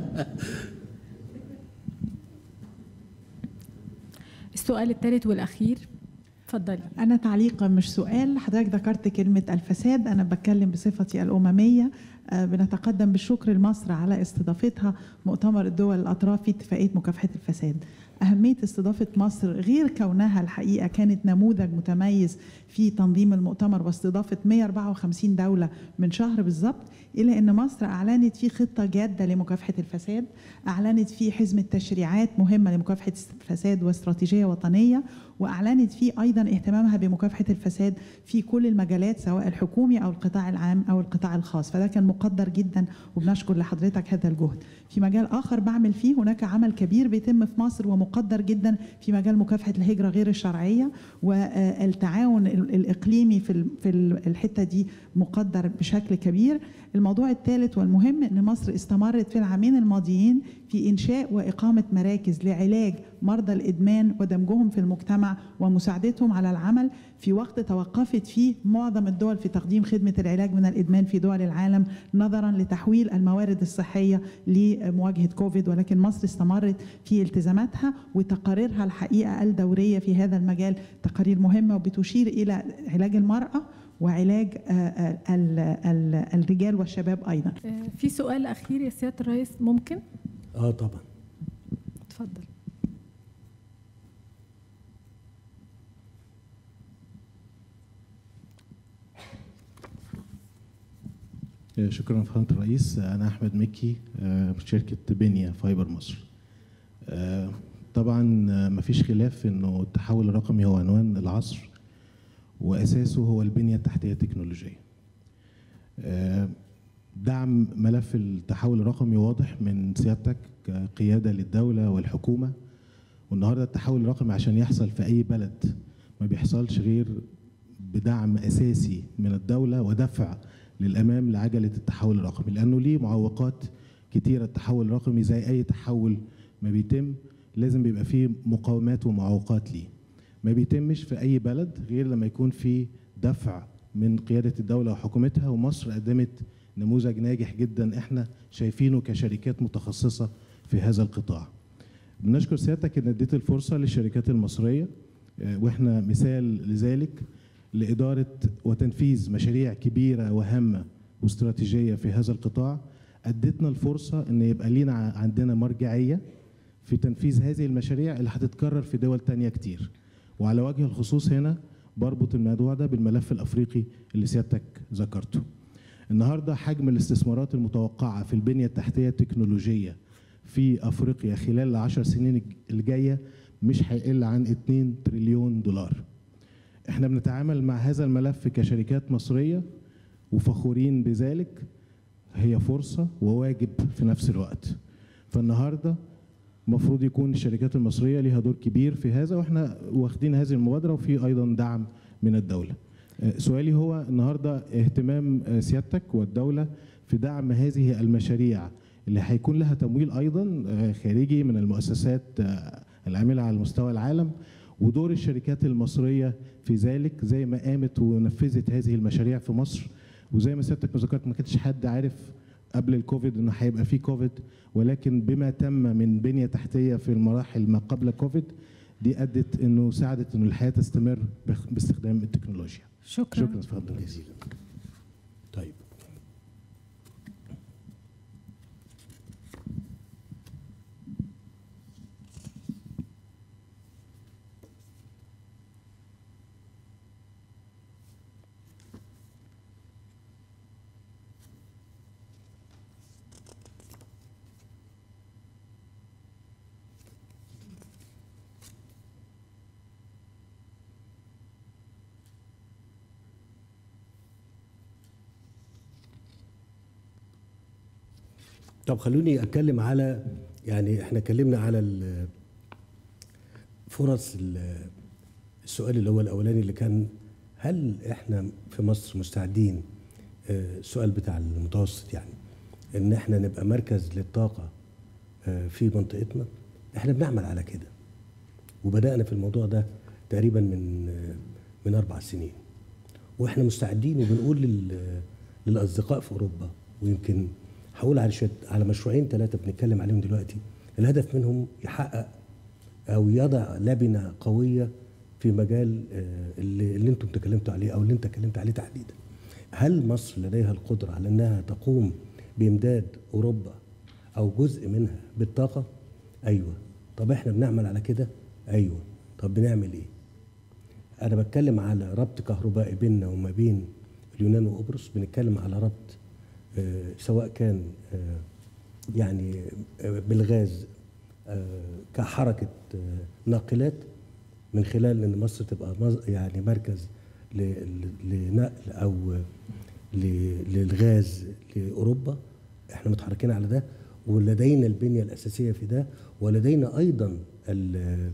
السؤال الثالث والاخير اتفضلي أنا تعليقا مش سؤال حضرتك ذكرت كلمة الفساد أنا بتكلم بصفتي الأممية آه، بنتقدم بالشكر لمصر على استضافتها مؤتمر الدول الأطراف في اتفاقية مكافحة الفساد أهمية استضافة مصر غير كونها الحقيقة كانت نموذج متميز في تنظيم المؤتمر واستضافة 154 دولة من شهر بالضبط إلى أن مصر أعلنت في خطة جادة لمكافحة الفساد أعلنت في حزمة تشريعات مهمة لمكافحة الفساد واستراتيجية وطنية وأعلنت فيه أيضا اهتمامها بمكافحة الفساد في كل المجالات سواء الحكومي أو القطاع العام أو القطاع الخاص فده كان مقدر جدا وبنشكر لحضرتك هذا الجهد في مجال آخر بعمل فيه هناك عمل كبير بيتم في مصر ومقدر جدا في مجال مكافحة الهجرة غير الشرعية والتعاون ال- الإقليمي في ال- في ال- الحتة دي مقدر بشكل كبير الموضوع الثالث والمهم أن مصر استمرت في العامين الماضيين في إنشاء وإقامة مراكز لعلاج مرضى الإدمان ودمجهم في المجتمع ومساعدتهم على العمل في وقت توقفت فيه معظم الدول في تقديم خدمة العلاج من الإدمان في دول العالم نظرا لتحويل الموارد الصحية لمواجهة كوفيد ولكن مصر استمرت في التزاماتها وتقاريرها الحقيقة الدورية في هذا المجال تقارير مهمة وبتشير إلى علاج المرأة وعلاج آه، آه، ال- ال- الرجال والشباب أيضا آه، في سؤال اخير يا سياده الرئيس ممكن اه طبعا اتفضل شكرا فخامة الرئيس أنا أحمد مكي آه، من شركة بنيا فايبر مصر آه، طبعا آه، مفيش خلاف أنه التحول الرقمي هو عنوان العصر وأساسه هو البنية التحتية التكنولوجية آه، دعم ملف التحول الرقمي واضح من سيادتك كقيادة للدولة والحكومة والنهاردة التحول الرقمي عشان يحصل في أي بلد ما بيحصلش غير بدعم أساسي من الدولة ودفع للأمام لعجلة التحول الرقمي لأنه ليه معوقات كتيرة التحول الرقمي زي أي تحول ما بيتم لازم بيبقى فيه مقاومات ومعوقات ليه ما بيتمش في أي بلد غير لما يكون في دفع من قيادة الدولة وحكومتها ومصر قدمت نموذج ناجح جدا احنا شايفينه كشركات متخصصة في هذا القطاع بنشكر سيادتك ان اديت الفرصة للشركات المصرية آه، واحنا مثال لذلك لإدارة وتنفيذ مشاريع كبيرة وهامة واستراتيجية في هذا القطاع أدتنا الفرصة أن يبقى لينا ع- عندنا مرجعية في تنفيذ هذه المشاريع اللي هتتكرر في دول تانية كتير وعلى وجه الخصوص هنا بربط الموضوع ده بالملف الأفريقي اللي سيادتك ذكرته النهاردة حجم الاستثمارات المتوقعة في البنية التحتية التكنولوجية في أفريقيا خلال العشر سنين الج- الجاية مش هيقل عن 2 تريليون دولار احنا بنتعامل مع هذا الملف كشركات مصرية وفخورين بذلك هي فرصة وواجب في نفس الوقت فالنهاردة المفروض يكون الشركات المصرية ليها دور كبير في هذا واحنا واخدين هذه المبادرة وفي أيضا دعم من الدولة آه، سؤالي هو النهاردة اهتمام آه، سيادتك والدولة في دعم هذه المشاريع اللي هيكون لها تمويل أيضا آه، خارجي من المؤسسات آه، العاملة على مستوى العالم ودور الشركات المصرية في ذلك زي ما قامت ونفذت هذه المشاريع في مصر وزي ما سيادتك ما ذكرت ما كانش حد عارف قبل الكوفيد انه هيبقى في كوفيد ولكن بما تم من بنية تحتية في المراحل ما قبل كوفيد دي ادت انه ساعدت انه الحياة تستمر باخ- باستخدام التكنولوجيا شكرا شكرا فضل جزيلا طيب طب خلوني اتكلم على يعني احنا اتكلمنا على ال- فرص ال- السؤال اللي هو الاولاني اللي كان هل احنا في مصر مستعدين آه، السؤال بتاع المتوسط يعني ان احنا نبقى مركز للطاقه آه، في منطقتنا احنا بنعمل على كده وبدانا في الموضوع ده تقريبا من آه، من اربع سنين واحنا مستعدين وبنقول لل- للاصدقاء في اوروبا ويمكن هقول على شويه على مشروعين ثلاثه بنتكلم عليهم دلوقتي الهدف منهم يحقق او يضع لبنه قويه في مجال آه، اللي, اللي انتم تكلمتوا عليه او اللي انت اتكلمت عليه تحديدا. هل مصر لديها القدره على انها تقوم بامداد اوروبا او جزء منها بالطاقه؟ ايوه. طب احنا بنعمل على كده؟ ايوه. طب بنعمل ايه؟ انا بتكلم على ربط كهربائي بيننا وما بين اليونان وقبرص بنتكلم على ربط آه، سواء كان آه، يعني آه، بالغاز آه، كحركه آه، ناقلات من خلال ان مصر تبقى مز- يعني مركز ل- ل- لنقل او ل- للغاز لاوروبا احنا متحركين على ده ولدينا البنيه الاساسيه في ده ولدينا ايضا ال-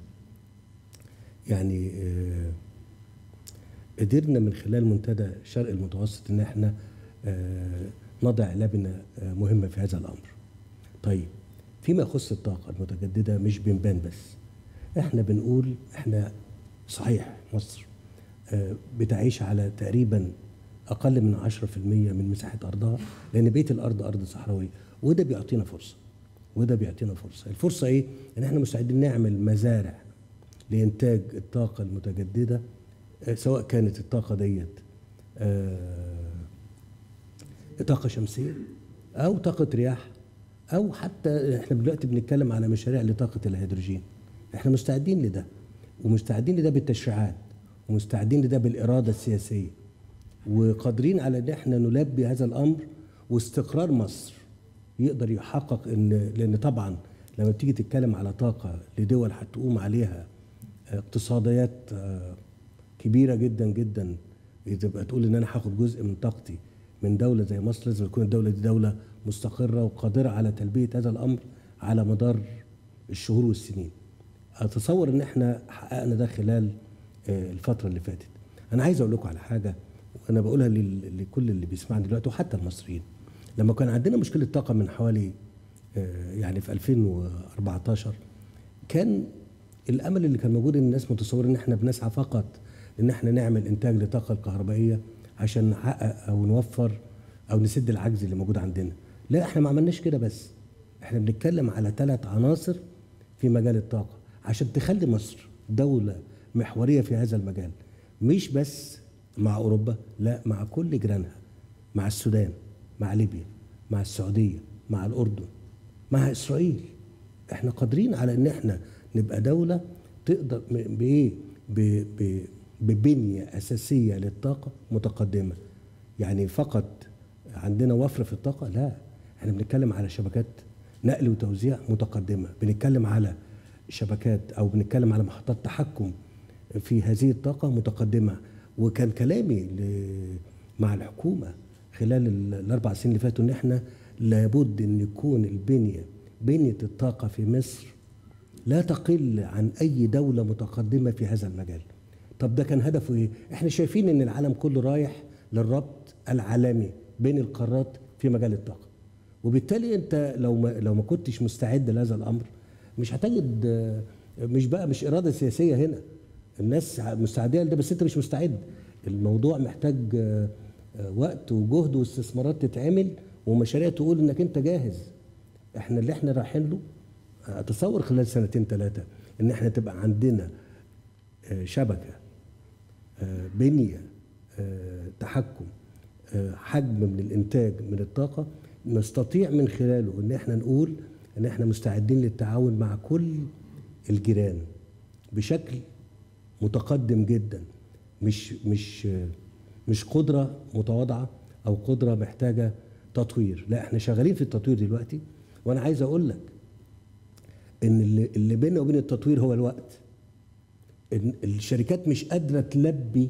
يعني آه، قدرنا من خلال منتدى الشرق المتوسط ان احنا آه، نضع لبنه آه، مهمه في هذا الامر. طيب فيما يخص الطاقه المتجدده مش بنبان بس احنا بنقول احنا صحيح مصر آه، بتعيش على تقريبا اقل من 10% من مساحه ارضها لان بقيه الارض ارض صحراويه وده بيعطينا فرصه وده بيعطينا فرصه الفرصه ايه ان احنا مستعدين نعمل مزارع لانتاج الطاقه المتجدده آه، سواء كانت الطاقه ديت آه، طاقه شمسيه او طاقه رياح او حتى احنا دلوقتي بنتكلم على مشاريع لطاقه الهيدروجين احنا مستعدين لده ومستعدين لده بالتشريعات ومستعدين لده بالاراده السياسيه وقادرين على ان احنا نلبي هذا الامر واستقرار مصر يقدر يحقق ان لان طبعا لما بتيجي تتكلم على طاقه لدول هتقوم عليها اقتصاديات آه، كبيره جدا جدا تبقى تقول ان انا هاخد جزء من طاقتي من دوله زي مصر لازم تكون الدوله دي دوله مستقره وقادره على تلبيه هذا الامر على مدار الشهور والسنين. اتصور ان احنا حققنا ده خلال آه، الفتره اللي فاتت. انا عايز اقول لكم على حاجه وانا بقولها لل- لكل اللي بيسمعني دلوقتي وحتى المصريين. لما كان عندنا مشكله طاقه من حوالي آه، يعني في 2014 كان الامل اللي كان موجود ان الناس متصوره ان احنا بنسعى فقط ان احنا نعمل انتاج للطاقه الكهربائيه عشان نحقق او نوفر او نسد العجز اللي موجود عندنا لا احنا ما عملناش كده بس احنا بنتكلم على ثلاث عناصر في مجال الطاقه عشان تخلي مصر دوله محوريه في هذا المجال مش بس مع اوروبا لا مع كل جيرانها مع السودان مع ليبيا مع السعوديه مع الاردن مع اسرائيل احنا قادرين على ان احنا نبقى دوله تقدر م- بايه ب- ب- ببنيه اساسيه للطاقه متقدمه يعني فقط عندنا وفر في الطاقه لا احنا بنتكلم على شبكات نقل وتوزيع متقدمه بنتكلم على شبكات او بنتكلم على محطات تحكم في هذه الطاقه متقدمه وكان كلامي ل- مع الحكومه خلال ال- الاربع سنين اللي فاتوا ان احنا لابد ان يكون البنيه بنيه الطاقه في مصر لا تقل عن اي دوله متقدمه في هذا المجال. طب ده كان هدفه ايه؟ احنا شايفين ان العالم كله رايح للربط العالمي بين القارات في مجال الطاقه. وبالتالي انت لو ما لو ما كنتش مستعد لهذا الامر مش هتجد آه، مش بقى مش اراده سياسيه هنا. الناس مستعده لده بس انت مش مستعد. الموضوع محتاج آه، آه، وقت وجهد واستثمارات تتعمل ومشاريع تقول انك انت جاهز. احنا اللي احنا رايحين له اتصور خلال سنتين ثلاثه ان احنا تبقى عندنا آه، شبكه آه، بنيه آه، تحكم آه، حجم من الانتاج من الطاقه نستطيع من خلاله ان احنا نقول ان احنا مستعدين للتعاون مع كل الجيران بشكل متقدم جدا مش مش آه، مش قدره متواضعه او قدره محتاجه تطوير لا احنا شغالين في التطوير دلوقتي وانا عايز اقول لك ان اللي, اللي بيننا وبين التطوير هو الوقت ان الشركات مش قادره تلبي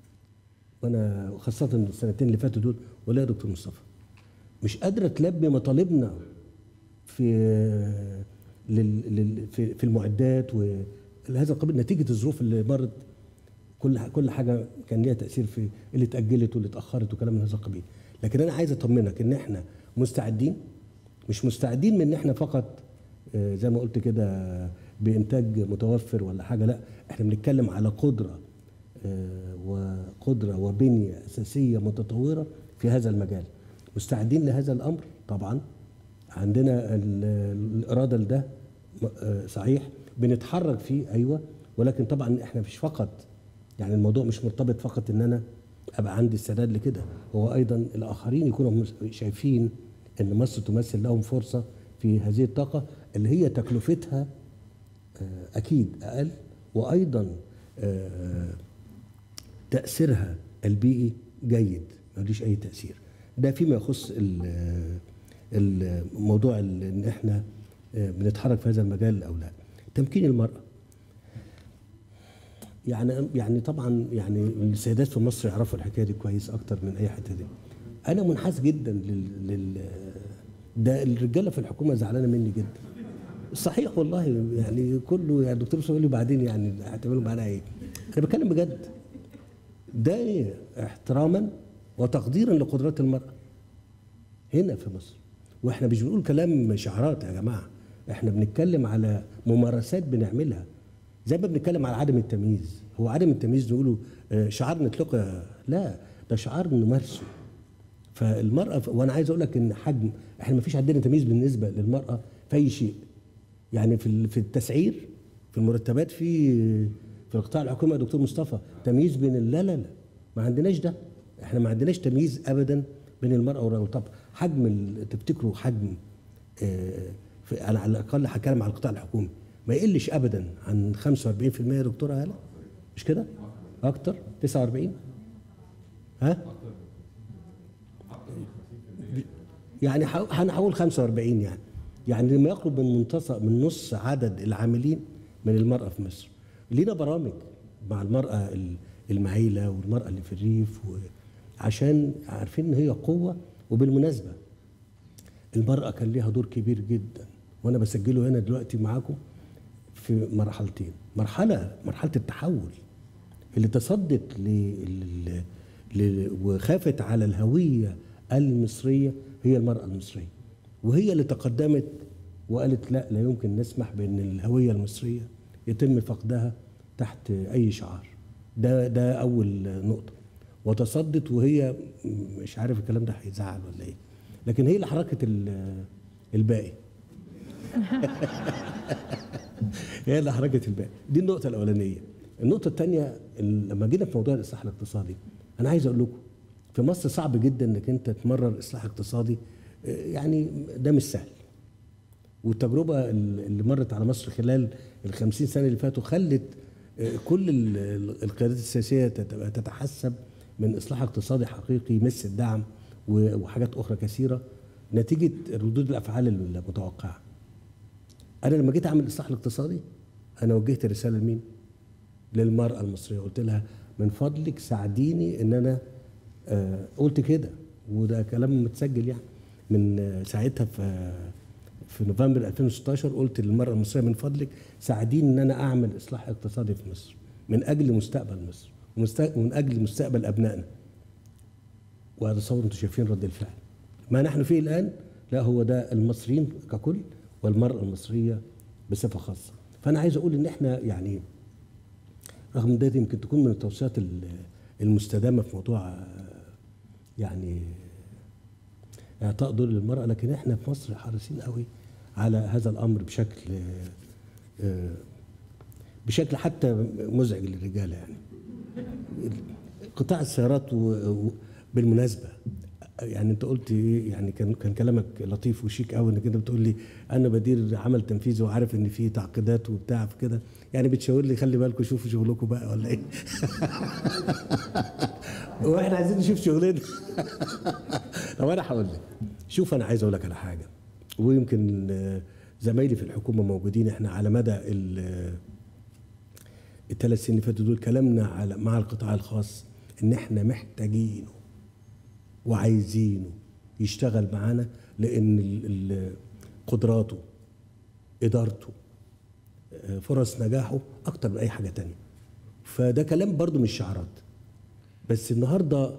وانا خاصه السنتين اللي فاتوا دول ولا يا دكتور مصطفى مش قادره تلبي مطالبنا في لل لل في, في المعدات ولهذا القبيل نتيجه الظروف اللي مرت كل ح- كل حاجه كان ليها تاثير في اللي اتاجلت واللي اتاخرت وكلام من هذا القبيل لكن انا عايز اطمنك ان احنا مستعدين مش مستعدين من ان احنا فقط آه، زي ما قلت كده بانتاج متوفر ولا حاجه لا احنا بنتكلم على قدره آه، وقدره وبنيه اساسيه متطوره في هذا المجال مستعدين لهذا الامر طبعا عندنا ال- الاراده لده م- آه، صحيح بنتحرك فيه ايوه ولكن طبعا احنا مش فقط يعني الموضوع مش مرتبط فقط ان انا ابقى عندي استعداد لكده هو ايضا الاخرين يكونوا مس- شايفين ان مصر تمثل لهم فرصه في هذه الطاقه اللي هي تكلفتها آه، اكيد اقل وايضا آه، تاثيرها البيئي جيد ملوش اي تاثير ده فيما يخص ال- الموضوع ال- ان احنا آه، بنتحرك في هذا المجال او لا تمكين المراه يعني يعني طبعا يعني السيدات في مصر يعرفوا الحكايه دي كويس اكتر من اي حته دي انا منحاز جدا لل, لل ده الرجاله في الحكومه زعلانه مني جدا صحيح والله يعني كله يعني الدكتور يقول لي بعدين يعني هتعملوا معانا ايه انا بتكلم بجد ده إيه؟ احتراما وتقديرا لقدرات المراه هنا في مصر واحنا مش بنقول كلام شعارات يا جماعه احنا بنتكلم على ممارسات بنعملها زي ما بنتكلم على عدم التمييز هو عدم التمييز نقوله آه، شعار نطلقه لا ده شعار نمارسه فالمراه وانا عايز اقول لك ان حجم احنا ما فيش عندنا تمييز بالنسبه للمراه في اي شيء يعني في ال- في التسعير في المرتبات في في القطاع الحكومي يا دكتور مصطفى تمييز بين ال- لا لا لا ما عندناش ده احنا ما عندناش تمييز ابدا بين المراه والرجل طب حجم ال- تفتكروا حجم آه، في انا على الاقل هتكلم على القطاع الحكومي ما يقلش ابدا عن 45% يا دكتوره هاله مش كده؟ اكتر 49 ها؟ يعني حو- هنحول 45 يعني يعني ما يقرب من منتصف من نص عدد العاملين من المرأة في مصر لينا برامج مع المرأة ال- المعيلة والمرأة اللي في الريف و- عشان عارفين ان هي قوة وبالمناسبة المرأة كان ليها دور كبير جدا وانا بسجله هنا دلوقتي معاكم في مرحلتين مرحلة مرحلة التحول اللي تصدت ل... ل... ل... وخافت على الهوية المصرية هي المرأة المصرية وهي اللي تقدمت وقالت لا لا يمكن نسمح بأن الهوية المصرية يتم فقدها تحت أي شعار ده ده أول نقطة وتصدت وهي مش عارف الكلام ده هيزعل ولا إيه لكن هي اللي حركت ال- الباقي هي اللي حركت الباقي دي النقطة الأولانية النقطة الثانية لما جينا في موضوع الإصلاح الاقتصادي أنا عايز أقول لكم في مصر صعب جدا إنك أنت تمرر إصلاح اقتصادي آه، يعني ده مش سهل والتجربة اللي مرت على مصر خلال الخمسين سنة اللي فاتوا خلت آه، كل ال- ال- القيادات السياسية تت- تتحسب من إصلاح اقتصادي حقيقي يمس الدعم و- وحاجات أخرى كثيرة نتيجة ردود الأفعال المتوقعة انا لما جيت اعمل الاصلاح الاقتصادي انا وجهت رساله لمين للمراه المصريه قلت لها من فضلك ساعديني ان انا آه قلت كده وده كلام متسجل يعني من آه ساعتها في في نوفمبر 2016 قلت للمراه المصريه من فضلك ساعديني ان انا اعمل اصلاح اقتصادي في مصر من اجل مستقبل مصر ومست- ومن اجل مستقبل ابنائنا واتصور انتم شايفين رد الفعل ما نحن فيه الان لا هو ده المصريين ككل والمراه المصريه بصفه خاصه فانا عايز اقول ان احنا يعني رغم ان ده يمكن تكون من التوصيات ال- المستدامه في موضوع آه، يعني اعطاء دور للمراه لكن احنا في مصر حريصين قوي على هذا الامر بشكل آه، بشكل حتى مزعج للرجاله يعني قطاع السيارات و... و... بالمناسبه يعني انت قلت ايه يعني كان كان كلامك لطيف وشيك قوي انك انت بتقول لي انا بدير عمل تنفيذي وعارف ان في تعقيدات وبتاع في كده يعني بتشاور لي خلي بالكم شوفوا شغلكم بقى ولا ايه واحنا عايزين نشوف شغلنا طب انا هقول لك شوف انا عايز اقول لك على حاجه ويمكن آه، زمايلي في الحكومه موجودين احنا على مدى ال- الثلاث سنين اللي فاتوا دول كلامنا على مع القطاع الخاص ان احنا محتاجينه وعايزينه يشتغل معانا لان ال- ال- قدراته ادارته آه، فرص نجاحه اكتر من اي حاجه تانية فده كلام برضو مش شعارات بس النهارده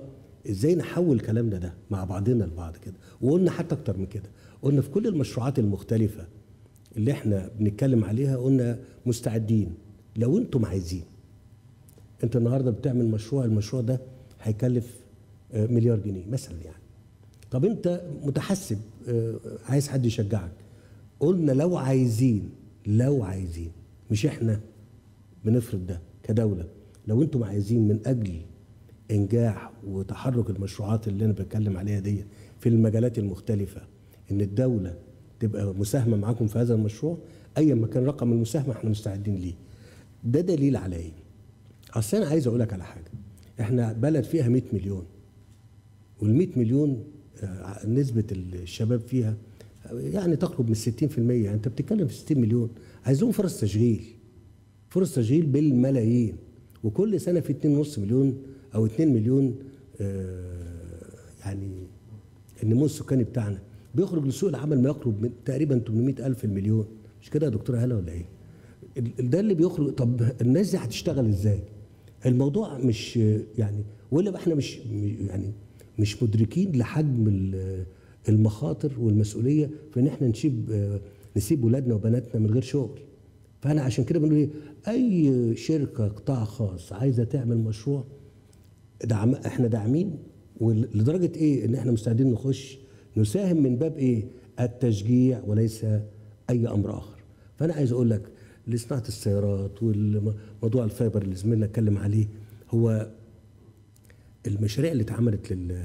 ازاي نحول كلامنا ده مع بعضنا البعض كده وقلنا حتى اكتر من كده قلنا في كل المشروعات المختلفه اللي احنا بنتكلم عليها قلنا مستعدين لو انتم عايزين انت النهارده بتعمل مشروع المشروع ده هيكلف آه، مليار جنيه مثلا يعني طب انت متحسب آه، عايز حد يشجعك قلنا لو عايزين لو عايزين مش احنا بنفرض ده كدوله لو انتم عايزين من اجل انجاح وتحرك المشروعات اللي انا بتكلم عليها دي في المجالات المختلفه ان الدوله تبقى مساهمه معاكم في هذا المشروع ايا ما كان رقم المساهمه احنا مستعدين ليه ده دليل على ايه اصل انا عايز اقول لك على حاجه احنا بلد فيها 100 مليون وال 100 مليون آه، نسبه الشباب فيها يعني تقرب من 60% يعني انت بتتكلم في 60 مليون عايزين فرص تشغيل فرص تشغيل بالملايين وكل سنه في 2.5 مليون او 2 مليون آه، يعني النمو السكاني بتاعنا بيخرج لسوق العمل ما يقرب من تقريبا 800 الف المليون مش كده يا دكتوره هلا ولا ايه ال- ده اللي بيخرج طب الناس دي هتشتغل ازاي الموضوع مش يعني ولا بقى احنا مش يعني مش مدركين لحجم ال- المخاطر والمسؤوليه في ان احنا نسيب آه، نسيب ولادنا وبناتنا من غير شغل فانا عشان كده بنقول ايه اي شركه قطاع خاص عايزه تعمل مشروع دعم احنا داعمين ولدرجه ايه ان احنا مستعدين نخش نساهم من باب ايه التشجيع وليس اي امر اخر فانا عايز اقول لك لصناعه السيارات والموضوع الفايبر اللي زميلنا اتكلم عليه هو المشاريع اللي اتعملت لل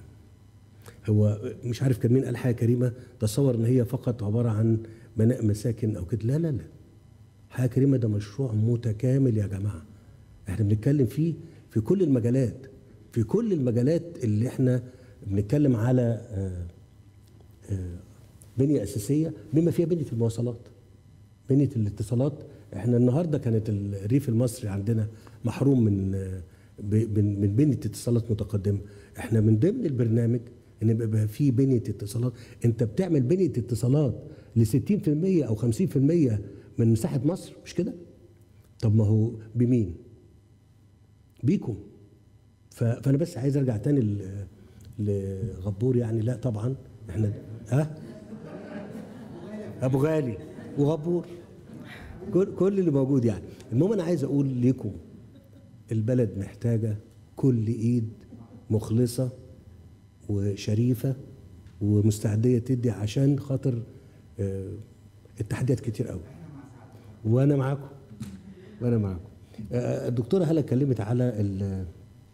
هو مش عارف كان مين قال حاجه كريمه تصور ان هي فقط عباره عن بناء مساكن او كده لا لا لا حاجه كريمه ده مشروع متكامل يا جماعه احنا بنتكلم فيه في كل المجالات في كل المجالات اللي احنا بنتكلم على آه، آه، بنيه اساسيه بما فيها بنيه المواصلات بنيه الاتصالات احنا النهارده كانت الريف المصري عندنا محروم من آه، ب- من من بنيه اتصالات متقدمه احنا من ضمن البرنامج ان يبقى في بنيه اتصالات انت بتعمل بنيه اتصالات ل 60% او 50% من مساحه مصر مش كده طب ما هو بمين بيكم ف- فانا بس عايز ارجع تاني ل- لغبور يعني لا طبعا احنا ها ابو غالي وغبور كل كل اللي موجود يعني المهم انا عايز اقول لكم البلد محتاجه كل ايد مخلصه وشريفه ومستعديه تدي عشان خاطر آه، التحديات كتير قوي وانا معاكم وانا معاكم آه، الدكتوره هلا اتكلمت على ال-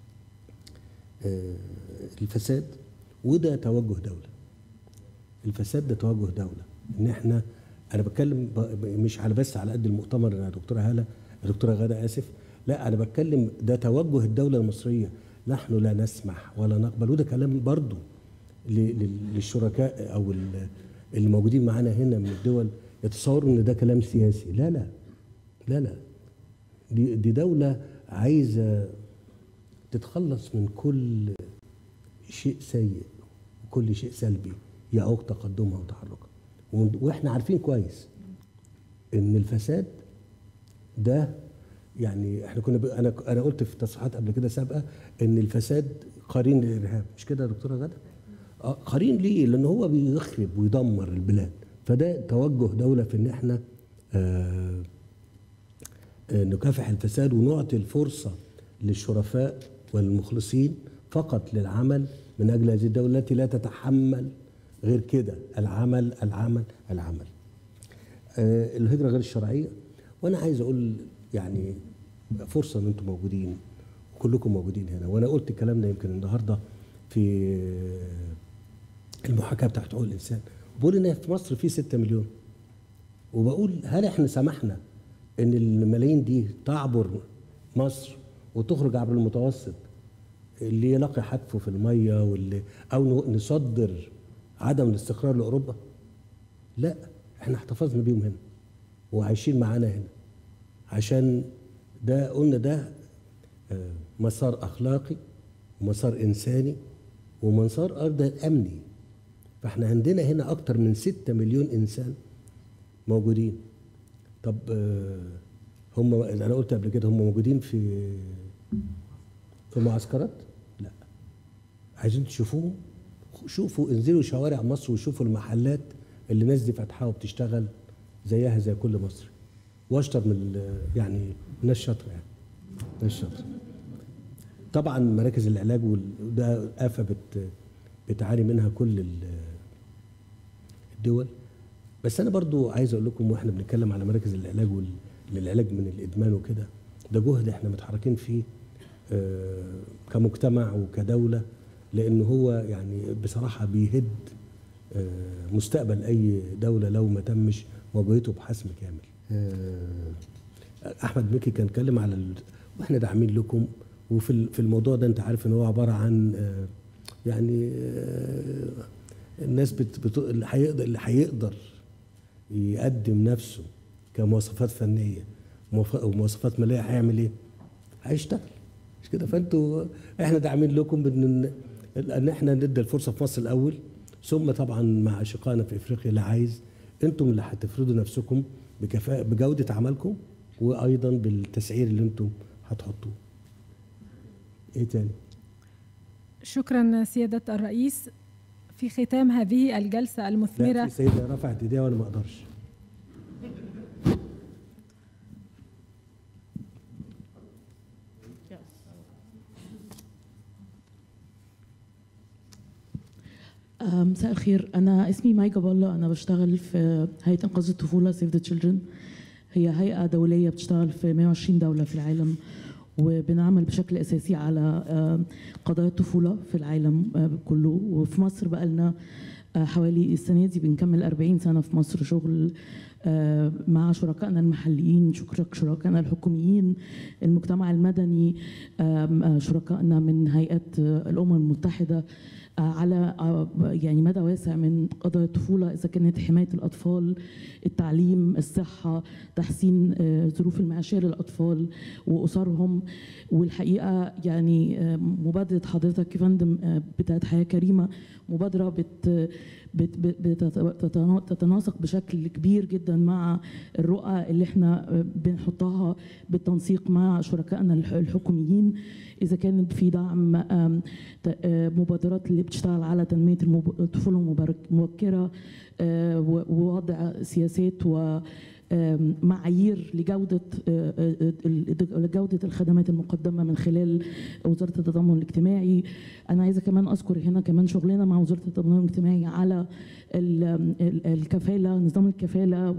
آه، الفساد وده توجه دوله الفساد ده توجه دوله ان احنا انا بتكلم ب- ب- مش على بس على قد المؤتمر يا دكتوره هاله يا دكتوره غاده اسف لا انا بتكلم ده توجه الدوله المصريه نحن لا نسمح ولا نقبل وده كلام برضو ل- لل- للشركاء او ال- اللي موجودين معانا هنا من الدول يتصوروا ان ده كلام سياسي لا لا لا لا دي دي دوله عايزه تتخلص من كل شيء سيء وكل شيء سلبي يعوق تقدمها وتحركها ون- واحنا عارفين كويس ان الفساد ده يعني احنا كنا ب... انا انا قلت في تصريحات قبل كده سابقه ان الفساد قرين للارهاب مش كده يا دكتوره غاده؟ اه قرين ليه؟ لان هو بيخرب ويدمر البلاد فده توجه دوله في ان احنا آه آه، نكافح الفساد ونعطي الفرصه للشرفاء والمخلصين فقط للعمل من اجل هذه الدوله التي لا تتحمل غير كده العمل العمل العمل. آه، الهجره غير الشرعيه وانا عايز اقول يعني فرصه ان انتم موجودين كلكم موجودين هنا وانا قلت الكلام ده يمكن النهارده في المحاكاه بتاعت حقوق الانسان بقول ان في مصر في 6 مليون وبقول هل احنا سمحنا ان الملايين دي تعبر مصر وتخرج عبر المتوسط اللي يلاقي حتفه في الميه واللي او نصدر عدم الاستقرار لاوروبا لا احنا احتفظنا بيهم هنا وعايشين معانا هنا عشان ده قلنا ده آه، مسار اخلاقي ومسار انساني ومسار ايضا امني فاحنا عندنا هنا اكتر من 6 مليون انسان موجودين طب آه، هم انا قلت قبل كده هم موجودين في في معسكرات لا عايزين تشوفوهم شوفوا انزلوا شوارع مصر وشوفوا المحلات اللي الناس دي فاتحاها وبتشتغل زيها زي كل مصري واشطر من ال- يعني ناس شاطره يعني ناس شاطره طبعا مراكز العلاج وال- وده آفة بت بتعاني منها كل ال- الدول بس انا برضو عايز اقول لكم واحنا بنتكلم على مراكز العلاج وال- للعلاج من الادمان وكده ده جهد احنا متحركين فيه آه، كمجتمع وكدوله لان هو يعني بصراحه بيهد آه، مستقبل اي دوله لو ما تمش مواجهته بحسم كامل آه، احمد مكي كان اتكلم على ال... واحنا داعمين لكم وفي ال- في الموضوع ده انت عارف ان هو عباره عن آه، يعني آه، الناس بت... بت... اللي هيقدر اللي هيقدر يقدم نفسه كمواصفات فنيه ومواف- ومواصفات ماليه هيعمل ايه؟ هيشتغل مش كده فانتوا احنا داعمين لكم بان ان احنا ندي الفرصه في مصر الاول ثم طبعا مع اشقائنا في افريقيا اللي عايز انتم اللي هتفرضوا نفسكم بكفاءه بجوده عملكم وايضا بالتسعير اللي انتم هتحطوه. ايه تاني؟ شكرا سيادة الرئيس في ختام هذه الجلسة لا المثمرة في سيده رفعت ايديها وانا ما اقدرش. آه، مساء الخير أنا اسمي ماي جبالة أنا بشتغل في هيئة إنقاذ الطفولة سيف ذا تشيلدرن هي هيئة دولية بتشتغل في 120 دولة في العالم وبنعمل بشكل أساسي على آه، قضايا الطفولة في العالم آه، كله وفي مصر بقى لنا حوالي السنة دي بنكمل 40 سنة في مصر شغل آه، مع شركائنا المحليين شكرك شركائنا الحكوميين المجتمع المدني آم، آه، شركائنا من هيئة آه، الأمم المتحدة آه، على آه، يعني مدى واسع من قضايا الطفولة إذا كانت حماية الأطفال التعليم الصحة تحسين آه، ظروف المعيشية للأطفال وأسرهم والحقيقة يعني آه، مبادرة حضرتك يا فندم آه، بتاعت حياة كريمة مبادرة بت بت- بت- بتتنا- تتناسق بشكل كبير جدا مع الرؤى اللي احنا آه، بنحطها بالتنسيق مع شركائنا الح- الحكوميين اذا كانت في دعم آم، ت- آه، مبادرات اللي بتشتغل على تنميه المب- الطفوله المبارك- المبكره آه، و- ووضع سياسات و آم، معايير لجودة آه، آه، ال- لجودة الخدمات المقدمة من خلال وزارة التضامن الاجتماعي أنا عايزة كمان أذكر هنا كمان شغلنا مع وزارة التضامن الاجتماعي على ال- ال- الكفالة نظام الكفالة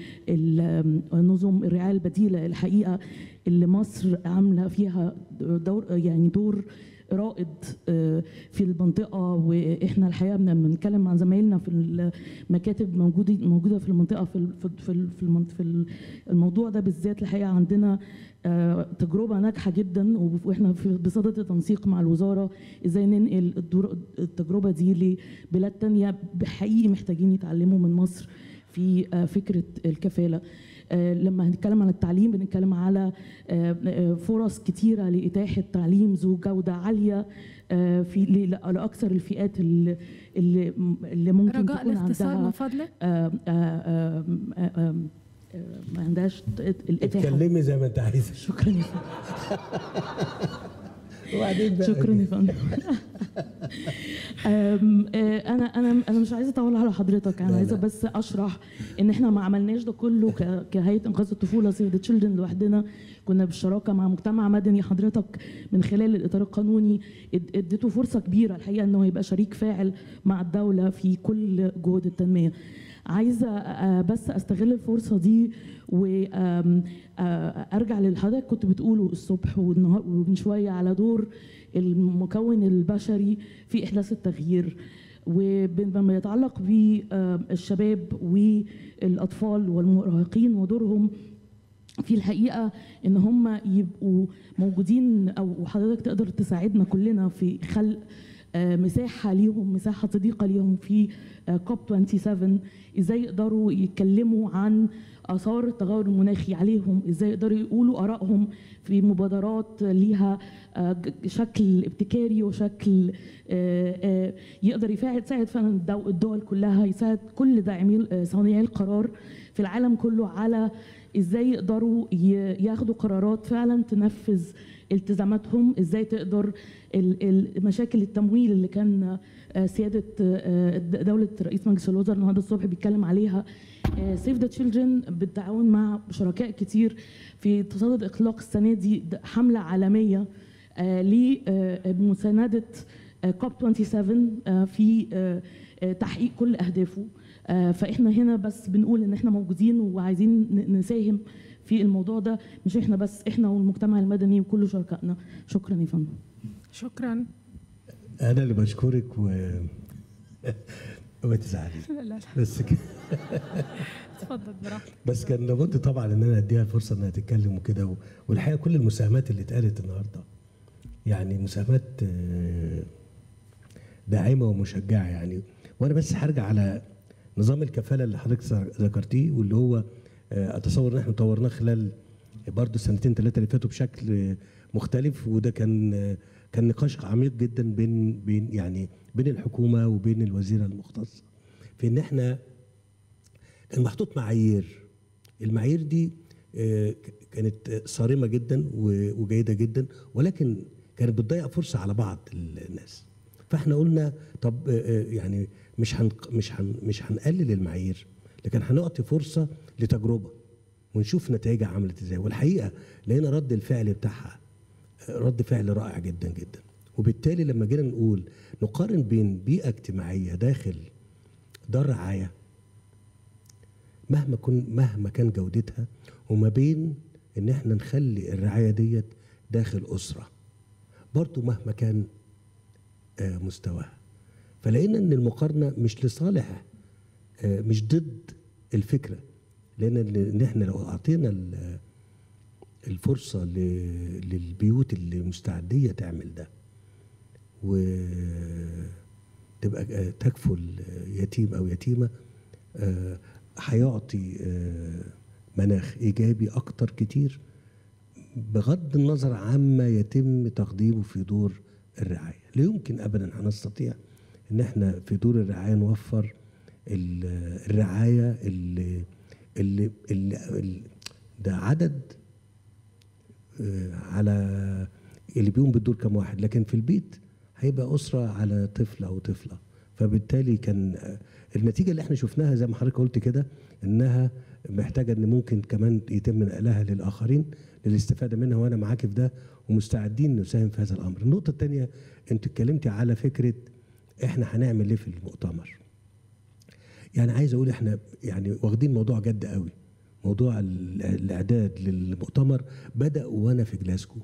ونظم الرعاية البديلة الحقيقة اللي مصر عاملة فيها دور يعني دور رائد آه، في المنطقة وإحنا الحقيقة بن- بنتكلم عن زمايلنا في المكاتب موجودة موجودة في المنطقة في ال- في ال- في ال- في المنط- في ال- الموضوع ده بالذات الحقيقة عندنا آه، تجربة ناجحة جدا وإحنا في بصدد التنسيق مع الوزارة إزاي ننقل الدور- التجربة دي لبلاد تانية بحقيقي محتاجين يتعلموا من مصر في آه، فكرة الكفالة آه، لما هنتكلم عن التعليم بنتكلم على آه، آه، فرص كتيرة لإتاحة تعليم ذو جودة عالية آه، في ل- لأكثر الفئات اللي اللي اللي ممكن رجاء تكون الاختصار عندها من فضلك آه، آه، آه، آه، آه، آه، ما عندهاش الإتاحة اتكلمي زي ما انت عايزه شكرا يا فندم وبعدين بقى شكرا يا فندم أم، آه، انا انا انا مش عايزه اطول على حضرتك انا لا، عايزه لا. بس اشرح ان احنا ما عملناش ده كله ك- كهيئه انقاذ الطفوله سيف ذا تشيلدرن لوحدنا كنا بالشراكه مع مجتمع مدني حضرتك من خلال الاطار القانوني اد- اديته فرصه كبيره الحقيقه انه يبقى شريك فاعل مع الدوله في كل جهود التنميه عايزه آه، بس استغل الفرصه دي وارجع للي حضرتك كنت بتقوله الصبح والنهار ومن شويه على دور المكون البشري في احداث التغيير وبما يتعلق بالشباب والاطفال والمراهقين ودورهم في الحقيقه ان هم يبقوا موجودين او حضرتك تقدر تساعدنا كلنا في خلق آه، مساحه ليهم مساحه صديقه ليهم في كوب 27 ازاي يقدروا يتكلموا عن اثار التغير المناخي عليهم ازاي يقدروا يقولوا ارائهم في مبادرات ليها آه، ج- شكل ابتكاري وشكل آه، آه، يقدر يساعد يساعد فعلا الدو- الدول كلها يساعد كل داعمي آه، صانعي القرار في العالم كله على ازاي يقدروا ي- ياخدوا قرارات فعلا تنفذ التزاماتهم ازاي تقدر ال- ال- مشاكل التمويل اللي كان آه، سياده آه، دوله رئيس مجلس الوزراء النهارده الصبح بيتكلم عليها سيف ذا تشيلدرن بالتعاون مع شركاء كتير في تصدد اطلاق السنه دي د- حمله عالميه آه، لمسانده كوب 27 آه، في آه، آه، تحقيق كل اهدافه آه، فاحنا هنا بس بنقول ان احنا موجودين وعايزين ن- نساهم في الموضوع ده مش احنا بس احنا والمجتمع المدني وكل شركائنا شكرا يا فندم شكرا انا اللي بشكرك و ما تزعلي لا لا بس كده اتفضل براحتك بس كان لابد طبعا ان انا اديها الفرصه انها تتكلم وكده و- والحقيقه كل المساهمات اللي اتقالت النهارده يعني مساهمات آه، داعمه ومشجعه يعني وانا بس هرجع على نظام الكفاله اللي حضرتك ذكرتيه واللي هو آه، اتصور ان احنا طورناه خلال برضه سنتين ثلاثه اللي فاتوا بشكل آه، مختلف وده كان آه، كان نقاش عميق جدا بين بين يعني بين الحكومه وبين الوزيره المختصه في ان احنا كان محطوط معايير المعايير دي آه، ك- كانت صارمه جدا و- وجيده جدا ولكن كانت بتضيع فرصه على بعض الناس فاحنا قلنا طب آه، آه، يعني مش هن مش هن مش هنقلل المعايير لكن هنعطي فرصه لتجربه ونشوف نتائجها عملت ازاي والحقيقه لقينا رد الفعل بتاعها آه، رد فعل رائع جدا جدا وبالتالي لما جينا نقول نقارن بين بيئه اجتماعيه داخل دار رعايه مهما كن مهما كان جودتها وما بين ان احنا نخلي الرعايه ديت داخل اسره برضو مهما كان آه، مستواها فلقينا ان المقارنه مش لصالح آه، مش ضد الفكره لان ال- ان احنا لو اعطينا ال- الفرصه ل- للبيوت اللي مستعديه تعمل ده وتبقى آه، تكفل آه، يتيم او يتيمه آه، هيعطي آه، مناخ ايجابي اكتر كتير بغض النظر عما يتم تقديمه في دور الرعايه لا يمكن ابدا هنستطيع ان احنا في دور الرعايه نوفر ال- الرعايه اللي اللي, اللي, اللي ده عدد آه، على اللي بيقوم بالدور كم واحد لكن في البيت هيبقى اسره على طفل او طفله فبالتالي كان آه، النتيجه اللي احنا شفناها زي ما حضرتك قلت كده انها محتاجه ان ممكن كمان يتم نقلها للاخرين للاستفاده منها وانا معاك في ده ومستعدين نساهم في هذا الامر. النقطه الثانيه انت اتكلمتي على فكره احنا هنعمل ايه في المؤتمر. يعني عايز اقول احنا يعني واخدين موضوع جد قوي. موضوع ال- الاعداد للمؤتمر بدا وانا في جلاسكو.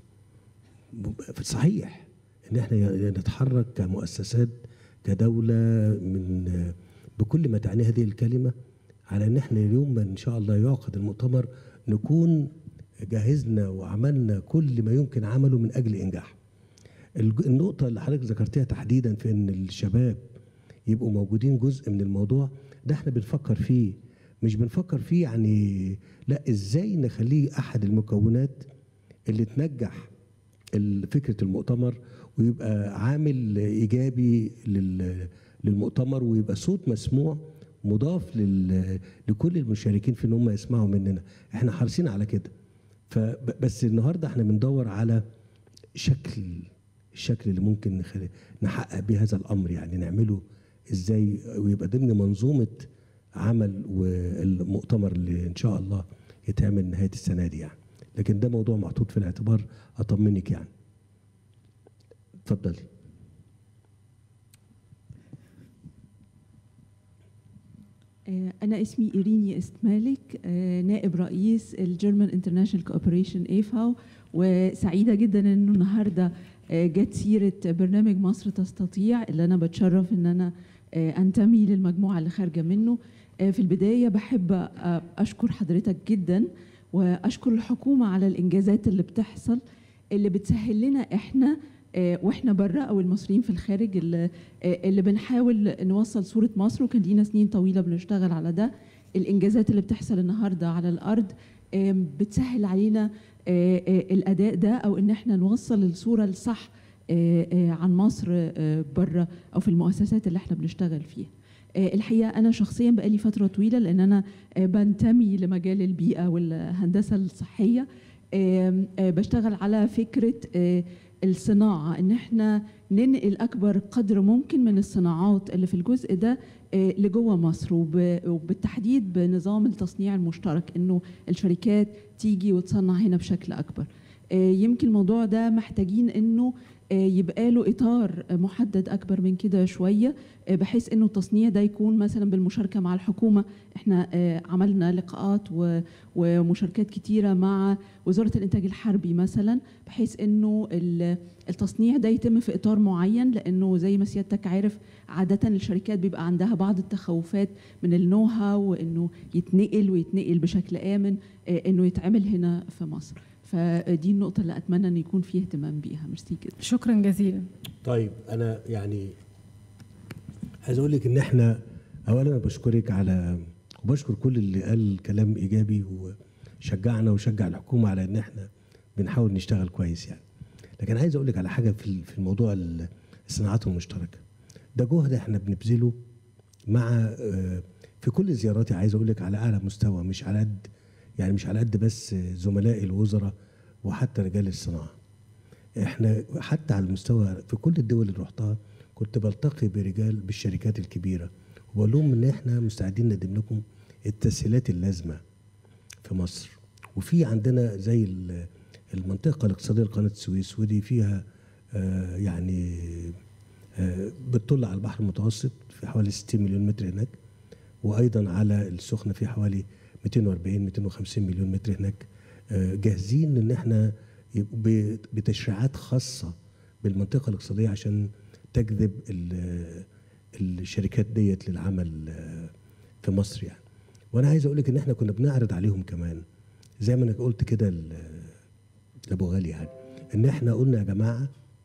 صحيح ان احنا نتحرك كمؤسسات كدوله من بكل ما تعنيه هذه الكلمه على ان احنا اليوم ان شاء الله يعقد المؤتمر نكون جهزنا وعملنا كل ما يمكن عمله من اجل انجاحه. الج- النقطه اللي حضرتك ذكرتيها تحديدا في ان الشباب يبقوا موجودين جزء من الموضوع ده احنا بنفكر فيه مش بنفكر فيه يعني لا ازاي نخليه احد المكونات اللي تنجح ال- فكره المؤتمر ويبقى عامل ايجابي لل- للمؤتمر ويبقى صوت مسموع مضاف لل- لكل المشاركين في ان هم يسمعوا مننا احنا حريصين على كده فبس النهارده احنا بندور على شكل الشكل اللي ممكن نخلي نحقق بيه هذا الامر يعني نعمله ازاي ويبقى ضمن منظومه عمل والمؤتمر اللي ان شاء الله يتعمل نهايه السنه دي يعني لكن ده موضوع محطوط في الاعتبار اطمنك يعني اتفضلي آه، أنا اسمي إيريني استمالك آه، نائب رئيس الجيرمان انترناشونال كوبريشن ايفاو وسعيدة جدا إنه النهاردة آه، جت سيرة برنامج مصر تستطيع اللي أنا بتشرف إن أنا آه، أنتمي للمجموعة اللي خارجة منه آه، في البداية بحب آه، أشكر حضرتك جدا وأشكر الحكومة على الإنجازات اللي بتحصل اللي بتسهل لنا إحنا آه، واحنا بره او المصريين في الخارج اللي, آه، اللي بنحاول نوصل صوره مصر وكان لينا سنين طويله بنشتغل على ده الانجازات اللي بتحصل النهارده على الارض آم، بتسهل علينا آه، آه، الاداء ده او ان احنا نوصل الصوره الصح آه، آه، عن مصر آه، بره او في المؤسسات اللي احنا بنشتغل فيها آه، الحقيقه انا شخصيا بقالي فتره طويله لان انا آه، بنتمي لمجال البيئه والهندسه الصحيه آم، آه، بشتغل على فكره آه، الصناعه ان احنا ننقل اكبر قدر ممكن من الصناعات اللي في الجزء ده آه، لجوه مصر وب- وبالتحديد بنظام التصنيع المشترك انه الشركات تيجي وتصنع هنا بشكل اكبر آه، يمكن الموضوع ده محتاجين انه آه، يبقى له اطار آه، محدد اكبر من كده شويه آه، بحيث انه التصنيع ده يكون مثلا بالمشاركه مع الحكومه احنا آه، عملنا لقاءات و- ومشاركات كتيره مع وزاره الانتاج الحربي مثلا بحيث انه ال- التصنيع ده يتم في اطار معين لانه زي ما سيادتك عارف عاده الشركات بيبقى عندها بعض التخوفات من النو هاو وانه يتنقل ويتنقل بشكل امن آه، انه يتعمل هنا في مصر فدي النقطه اللي اتمنى ان يكون فيه اهتمام بيها ميرسي جدا شكرا جزيلا طيب انا يعني عايز اقول لك ان احنا اولا أنا بشكرك على وبشكر كل اللي قال كلام ايجابي وشجعنا وشجع الحكومه على ان احنا بنحاول نشتغل كويس يعني لكن عايز اقول لك على حاجه في في الموضوع ال- الصناعات المشتركه ده جهد احنا بنبذله مع آه، في كل زياراتي عايز اقول لك على اعلى مستوى مش على قد يعني مش على قد بس زملاء الوزراء وحتى رجال الصناعه احنا حتى على المستوى في كل الدول اللي رحتها كنت بلتقي برجال بالشركات الكبيره وبقول لهم ان احنا مستعدين نقدم لكم التسهيلات اللازمه في مصر وفي عندنا زي ال- المنطقه الاقتصاديه لقناه السويس ودي فيها آه، يعني آه، بتطل على البحر المتوسط في حوالي 60 مليون متر هناك وايضا على السخنه في حوالي 240 250 مليون متر هناك آه، جاهزين ان احنا يبقوا ب- بتشريعات خاصه بالمنطقه الاقتصاديه عشان تجذب ال- الشركات ديت للعمل آه، في مصر يعني وانا عايز اقول لك ان احنا كنا بنعرض عليهم كمان زي ما انا قلت كده ل- لابو غالي يعني ان احنا قلنا يا جماعه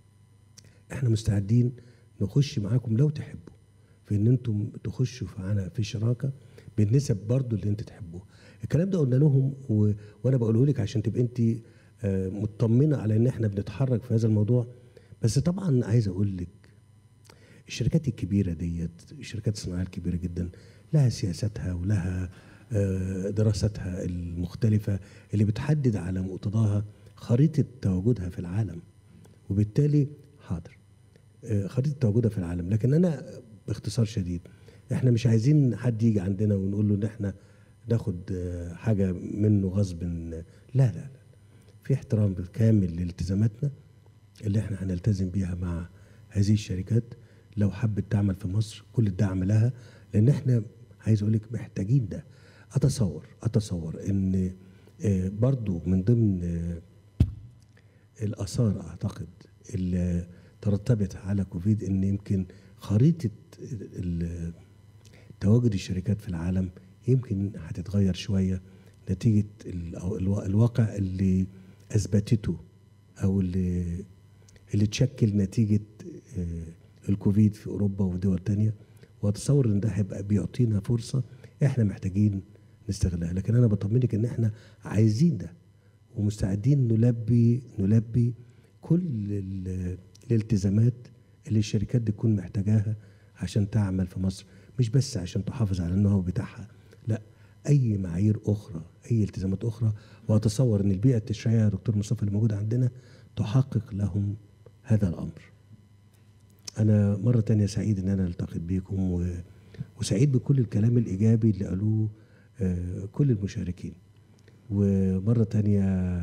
احنا مستعدين نخش معاكم لو تحبوا في ان انتم تخشوا معانا في شراكه بالنسب برضو اللي انت تحبوها الكلام ده قلنا لهم و... وانا بقوله لك عشان تبقى انت آه، مطمنه على ان احنا بنتحرك في هذا الموضوع بس طبعا عايز اقول لك الشركات الكبيره ديت الشركات الصناعيه الكبيره جدا لها سياستها ولها آه، دراستها المختلفه اللي بتحدد على مقتضاها خريطه تواجدها في العالم وبالتالي حاضر آه، خريطه تواجدها في العالم لكن انا باختصار شديد احنا مش عايزين حد يجي عندنا ونقول له ان احنا ناخد آه، حاجه منه غصب لا لا لا في احترام كامل لالتزاماتنا اللي احنا هنلتزم بيها مع هذه الشركات لو حبت تعمل في مصر كل الدعم لها لان احنا عايز اقول لك محتاجين ده اتصور اتصور ان آه، برضو من ضمن آه، الاثار اعتقد اللي ترتبت على كوفيد ان يمكن خريطه ال- تواجد الشركات في العالم يمكن هتتغير شويه نتيجه ال- أو الوا- الواقع اللي اثبتته او اللي اللي تشكل نتيجه آه، الكوفيد في اوروبا ودول تانية واتصور ان ده هيبقى بيعطينا فرصه احنا محتاجين نستغلها لكن انا بطمنك ان احنا عايزين ده ومستعدين نلبي نلبي كل ال- الالتزامات اللي الشركات دي تكون محتاجاها عشان تعمل في مصر مش بس عشان تحافظ على النهو بتاعها لا اي معايير اخرى اي التزامات اخرى واتصور ان البيئه التشريعيه يا دكتور مصطفى اللي موجوده عندنا تحقق لهم هذا الامر انا مره تانية سعيد ان انا التقيت بيكم و... وسعيد بكل الكلام الايجابي اللي قالوه آه، كل المشاركين ومره تانية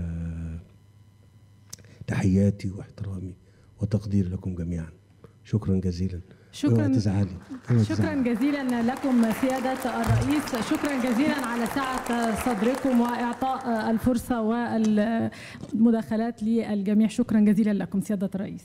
تحياتي واحترامي وتقديري لكم جميعا شكرا جزيلا شكراً. اوعي تزعلي اوعي شكرا تزعلي. جزيلا لكم سيادة الرئيس شكرا جزيلا على سعة صدركم وإعطاء الفرصة والمداخلات للجميع شكرا جزيلا لكم سيادة الرئيس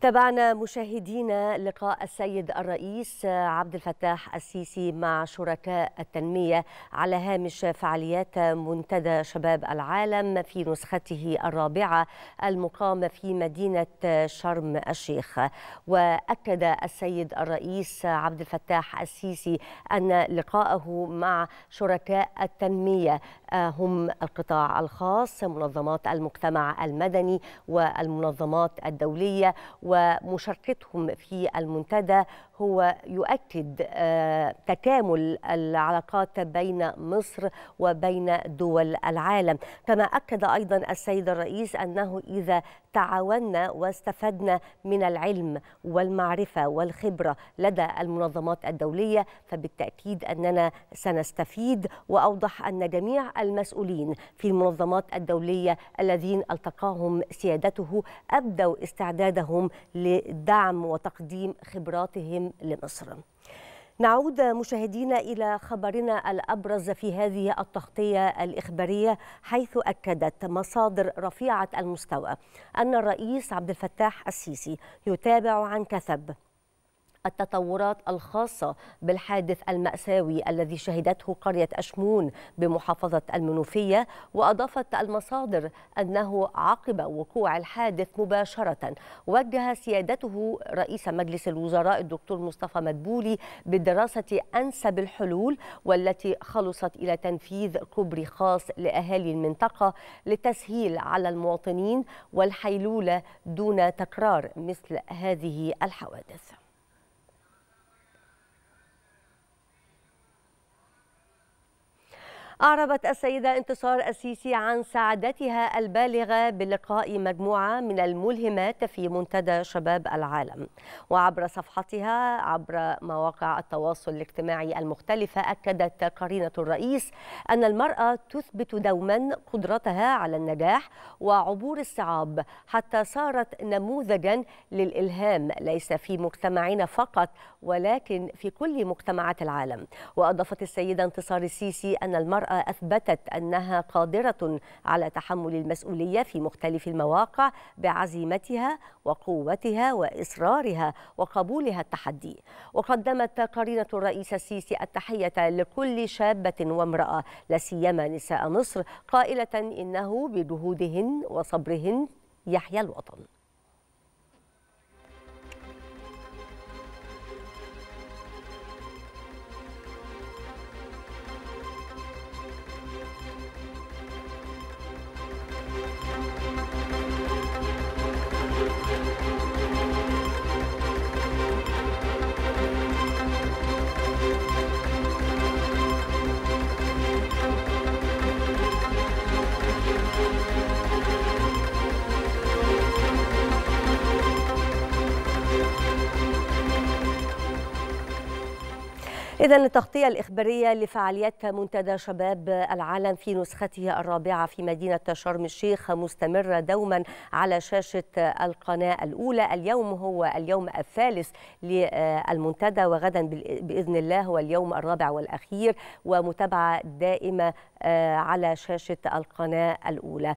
تابعنا مشاهدينا لقاء السيد الرئيس عبد الفتاح السيسي مع شركاء التنمية على هامش فعاليات منتدى شباب العالم في نسخته الرابعة المقامة في مدينة شرم الشيخ وأكد السيد الرئيس عبد الفتاح السيسي أن لقاءه مع شركاء التنمية هم القطاع الخاص منظمات المجتمع المدني والمنظمات الدولية ومشاركتهم في المنتدى هو يؤكد تكامل العلاقات بين مصر وبين دول العالم كما أكد أيضا السيد الرئيس أنه إذا تعاوننا واستفدنا من العلم والمعرفة والخبرة لدى المنظمات الدولية فبالتأكيد أننا سنستفيد وأوضح أن جميع المسؤولين في المنظمات الدولية الذين التقاهم سيادته أبدوا استعدادهم لدعم وتقديم خبراتهم لمصر نعود مشاهدينا الى خبرنا الابرز في هذه التغطيه الاخباريه حيث اكدت مصادر رفيعه المستوى ان الرئيس عبد الفتاح السيسي يتابع عن كثب التطورات الخاصة بالحادث المأساوي الذي شهدته قرية أشمون بمحافظة المنوفية وأضافت المصادر أنه عقب وقوع الحادث مباشرة وجه سيادته رئيس مجلس الوزراء الدكتور مصطفى مدبولي بدراسة أنسب الحلول والتي خلصت إلى تنفيذ كوبري خاص لأهالي المنطقة لتسهيل على المواطنين والحيلولة دون تكرار مثل هذه الحوادث أعربت السيدة انتصار السيسي عن سعادتها البالغة بلقاء مجموعة من الملهمات في منتدى شباب العالم وعبر صفحتها عبر مواقع التواصل الاجتماعي المختلفة أكدت قرينة الرئيس أن المرأة تثبت دوما قدرتها على النجاح وعبور الصعاب حتى صارت نموذجا للإلهام ليس في مجتمعنا فقط ولكن في كل مجتمعات العالم وأضافت السيدة انتصار السيسي أن المرأة المرأة أثبتت أنها قادرة على تحمل المسؤولية في مختلف المواقع بعزيمتها وقوتها وإصرارها وقبولها التحدي وقدمت قرينة الرئيس السيسي التحية لكل شابة وامرأة لا سيما نساء مصر قائلة إنه بجهودهن وصبرهن يحيا الوطن إذا التغطية الإخبارية لفعاليات منتدى شباب العالم في نسخته الرابعة في مدينة شرم الشيخ مستمرة دوما على شاشة القناة الأولى اليوم هو اليوم الثالث للمنتدى وغدا بإذن الله هو اليوم الرابع والأخير ومتابعة دائمة على شاشة القناة الأولى